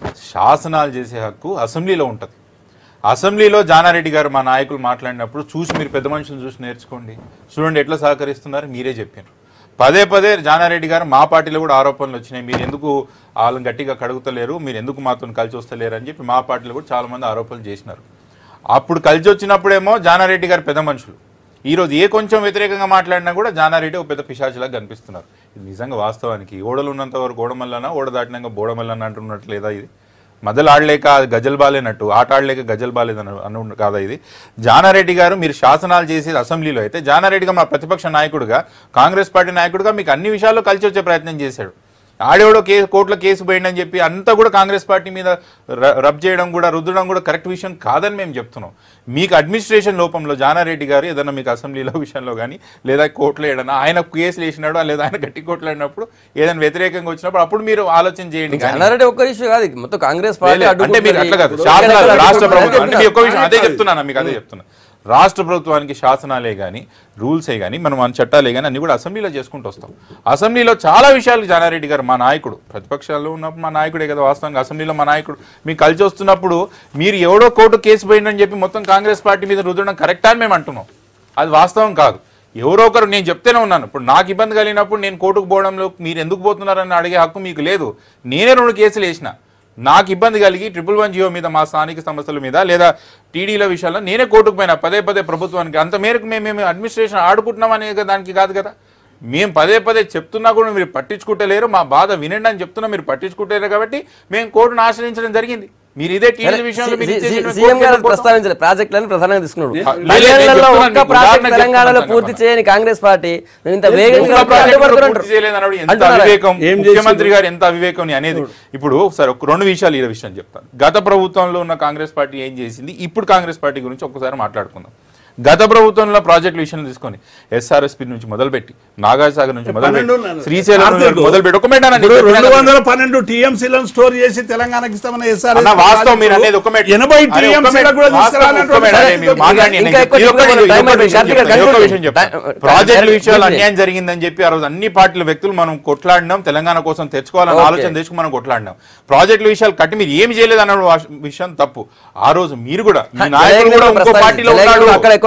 శాసనాలు చేసే హక్కు అసెంబ్లీలో ఉంటుంది అసెంబ్లీలో జానారెడ్డి గారు మా నాయకులు మాట్లాడినప్పుడు చూసి మీరు పెద్ద మనుషులు చూసి నేర్చుకోండి చూడండి ఎట్లా సహకరిస్తున్నారు మీరే చెప్పారు పదే పదే జానారెడ్డి గారు మా పార్టీలో కూడా ఆరోపణలు వచ్చినాయి మీరు ఎందుకు వాళ్ళని గట్టిగా కడుగుతలేరు మీరు ఎందుకు మాతో కలిసి వస్తలేరు అని చెప్పి మా పార్టీలో కూడా చాలా మంది ఆరోపణలు చేసినారు అప్పుడు కలిసి వచ్చినప్పుడేమో జానారెడ్డి గారు పెద్ద మనుషులు ఈ రోజు ఏ కొంచెం వ్యతిరేకంగా మాట్లాడినా కూడా జానారెడ్డి ఒక పెద్ద పిశాచిలాగా కనిపిస్తున్నారు ఇది నిజంగా వాస్తవానికి ఓడలు ఉన్నంత వరకు ఓడమల్లన ఓడ దాటినాక బోడమల్లన అంటున్నట్టు లేదా ఇది మధ్యలో ఆడలేక అది గజల్ బాలేనట్టు ఆట ఆడలేక గజల్ బాలేదు అను అను కాదా ఇది జానారెడ్డి గారు మీరు శాసనాలు చేసేది అసెంబ్లీలో అయితే జానారెడ్డిగా మా ప్రతిపక్ష నాయకుడిగా కాంగ్రెస్ పార్టీ నాయకుడిగా మీకు అన్ని విషయాల్లో కలిసి వచ్చే ప్రయత్నం చేశాడు ఆడేవాడో కేసు కోర్టులో కేసు పోయిందని చెప్పి అంతా కూడా కాంగ్రెస్ పార్టీ మీద ర- రబ్ చేయడం కూడా రుద్దడం కూడా కరెక్ట్ విషయం కాదని మేము చెప్తున్నాం మీకు అడ్మినిస్ట్రేషన్ లోపంలో జానారెడ్డి గారు ఏదైనా మీకు అసెంబ్లీలో విషయంలో కానీ లేదా కోర్టులో ఏదైనా ఆయన కేసులు వేసినాడు లేదా ఆయన గట్టి కోర్టులో అయినప్పుడు ఏదైనా వ్యతిరేకంగా వచ్చినప్పుడు అప్పుడు మీరు ఆలోచన చేయండి కానీ జానారెడ్డి ఒక్క ఇష్యూ కాదు ఇది మొత్తం కాంగ్రెస్ పార్టీ లేదు, అంటే మీరు అట్లా కాదు శాసనాలు రాష్ట్ర ప్రభుత్వం అంటే మీ ఒక్క విషయం అదే చెప్తున్నాను మీకు అదే చెప్తున్నా రాష్ట్ర ప్రభుత్వానికి శాసనాలే కానీ రూల్సే కానీ మనం మన చట్టాలే కానీ అన్ని కూడా అసెంబ్లీలో చేసుకుంటూ వస్తాం అసెంబ్లీలో చాలా విషయాలు జానారెడ్డి గారు మా నాయకుడు ప్రతిపక్షాల్లో ఉన్నప్పుడు మా నాయకుడే కదా వాస్తవంగా అసెంబ్లీలో మా నాయకుడు మీకు కలిసి వస్తున్నప్పుడు మీరు ఎవడో కోర్టు కేసు పోయిందని చెప్పి మొత్తం కాంగ్రెస్ పార్టీ మీద రుద్దడం కరెక్టా అని మేము అంటున్నాం అది వాస్తవం కాదు ఎవరో ఒకరు నేను చెప్తూనే ఉన్నాను ఇప్పుడు నాకు ఇబ్బంది కలిగినప్పుడు నేను కోర్టుకు పోవడంలో మీరు ఎందుకు పోతున్నారని అడిగే హక్కు మీకు లేదు నేనే రెండు కేసులు వేసిన నాకు ఇబ్బంది కలిగి ట్రిపుల్ వన్ జియో మీద మా స్థానిక సమస్యల మీద లేదా టీడీల విషయాల్లో నేనే కోర్టుకు పోయినా పదే పదే ప్రభుత్వానికి అంత మేరకు మేము మేము అడ్మినిస్ట్రేషన్ ఆడుకుంటున్నాం అనే దానికి కాదు కదా మేము పదే పదే చెప్తున్నా కూడా మీరు పట్టించుకుంటలేరు మా బాధ వినండి అని చెప్తున్నా మీరు పట్టించుకుంటలేరు కాబట్టి మేము కోర్టును ఆశ్రయించడం జరిగింది మీరు ఇదే టీడీ విషయంలో మీరు ఇచ్చేసిన సీఎం గారు కోర్టుకు పోతాం. ప్రస్తావించలేదు ప్రాజెక్టులను ప్రధానంగా తీసుకున్నాడు లేదు, నేను పదేళ్లలో చెప్తున్నాను, ఒక్క మీకు ప్రాజెక్ట్ ఉదాహరణ తెలంగాణలో చెప్తున్నాను పూర్తి సంగతి. చేయని కాంగ్రెస్ పార్టీ మేము ఇంత ఒక్క వేగంగా ప్రాజెక్టు కూడా అడ్డుపడుతున్నారు పూర్తి చేయలేదన్నాడు. ఎంత అంటున్నారా? అవివేకం ఏం ముఖ్యమంత్రి గారు ఎంత అవివేకం అని అనేది ఇప్పుడు సరే ఒక రెండు విషయాలు ఈ విషయం చెప్తాను గత ప్రభుత్వంలో ఉన్న కాంగ్రెస్ పార్టీ ఏం చేసింది ఇప్పుడు కాంగ్రెస్ పార్టీ గురించి ఒక్కసారి మాట్లాడుకుందాం గత ప్రభుత్వంలో ప్రాజెక్టుల విషయం తీసుకొని ఎస్ఆర్ఎస్పి నుంచి మొదలుపెట్టి నాగాసాగర్ నుంచి మొదలుపెట్టి పన్నెండు శ్రీశైలం నుంచి కార్తీక్ మొదలుపెట్టి ఒక మినిట్ అన్న, ఇప్పుడు నేను రెండు చెప్పినా వందల పన్నెండు టీఎంసీలను స్టోర్ చేసి తెలంగాణకి ఇస్తామన్న ఎస్ఆర్ అన్న వాస్తవం మీరు అనేది ఒక మినిట్. ఎనభై అరే, ఒక్క టీఎంసీలకు కూడా మినిట్. వాస్తవం ఒక్క మినిట్. అరే, మీరు తీసుకురావాలంటే మాట్లాడండి. ఇంకా నేను ఎక్కువ ఇది ఒక్క- చెప్పకూడదు. ఇది టైం ఒక్క అయిపోయింది. విషయం కార్తీక్ చెప్తాను. ఇది ఒక్క గారు విషయం చెప్తాను. టైం- ప్రాజెక్టుల టైం- విషయాలు టైం- అన్యాయం జరిగిందని చెప్పి ఆ రోజు అన్ని పార్టీల వ్యక్తులు మనం కొట్లాడినాం తెలంగాణ కోసం తెచ్చుకోవాలని ఓకే. ఆలోచన తెచ్చుకుని మనం కొట్లాడినాం ప్రాజెక్టుల విషయాలు కట్టి మీరు ఏమి చేయలేదు అన్న విషయం తప్పు ఆ రోజు మీరు కూడా మీ నాయకుడు కూడా ఇంకో ప్రస్తావించారు. పార్టీలో జలయజ్ఞం ఉన్నాడు అక్కడ ఎక్కువ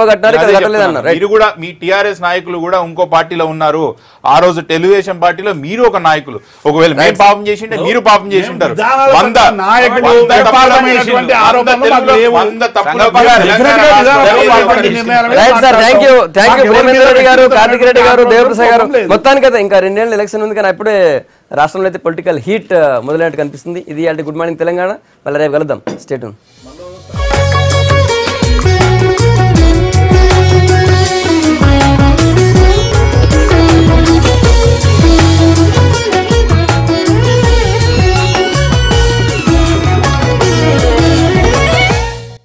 ఎక్కువ కట్టినారు ఇక్కడ అదే కట్టలేదు చెప్తున్నాను. అన్నారు రైట్ మీరు కూడా మీ టిఆర్ఎస్ నాయకులు కూడా ఇంకో పార్టీలో ఉన్నారు ఆ రోజు తెలుగుదేశం పార్టీలో మీరు ఒక నాయకులు ఒకవేళ మేము పాపం చేసింటే మీరు పాపం చేసి ఉంటారు విధానాల వంద పట్ల నాయకుడు వంద తప్పులు విఫలమైనటువంటి చేసిండ్రు. ఆరోపణలు వంద మాకు తెలుగులో లేవు. వంద తప్పులు సంగతి తెలంగాణ definitely రాష్ట్రంలో విధానాల ఎవరు పట్ల చేసిండ్రు? నిర్ణయాల మీద right sir thank you thank you మాకు ఎవరి మీద ప్రేమేంద్ర రెడ్డి గారు వ్యక్తిగత కార్తిక్ రెడ్డి గారు ప్రాబ్లం దేవప్రసాద్ గారు లేదు. మొత్తానికి అయితే ఇంకా రెండేళ్ళు ఎలక్షన్ ఉంది కానీ అప్పుడే రాష్ట్రంలో అయితే పొలిటికల్ హీట్ మొదలైనట్టు కనిపిస్తుంది ఇది అంటే గుడ్ మార్నింగ్ తెలంగాణ మళ్ళీ రేపు కలుద్దాం స్టేట్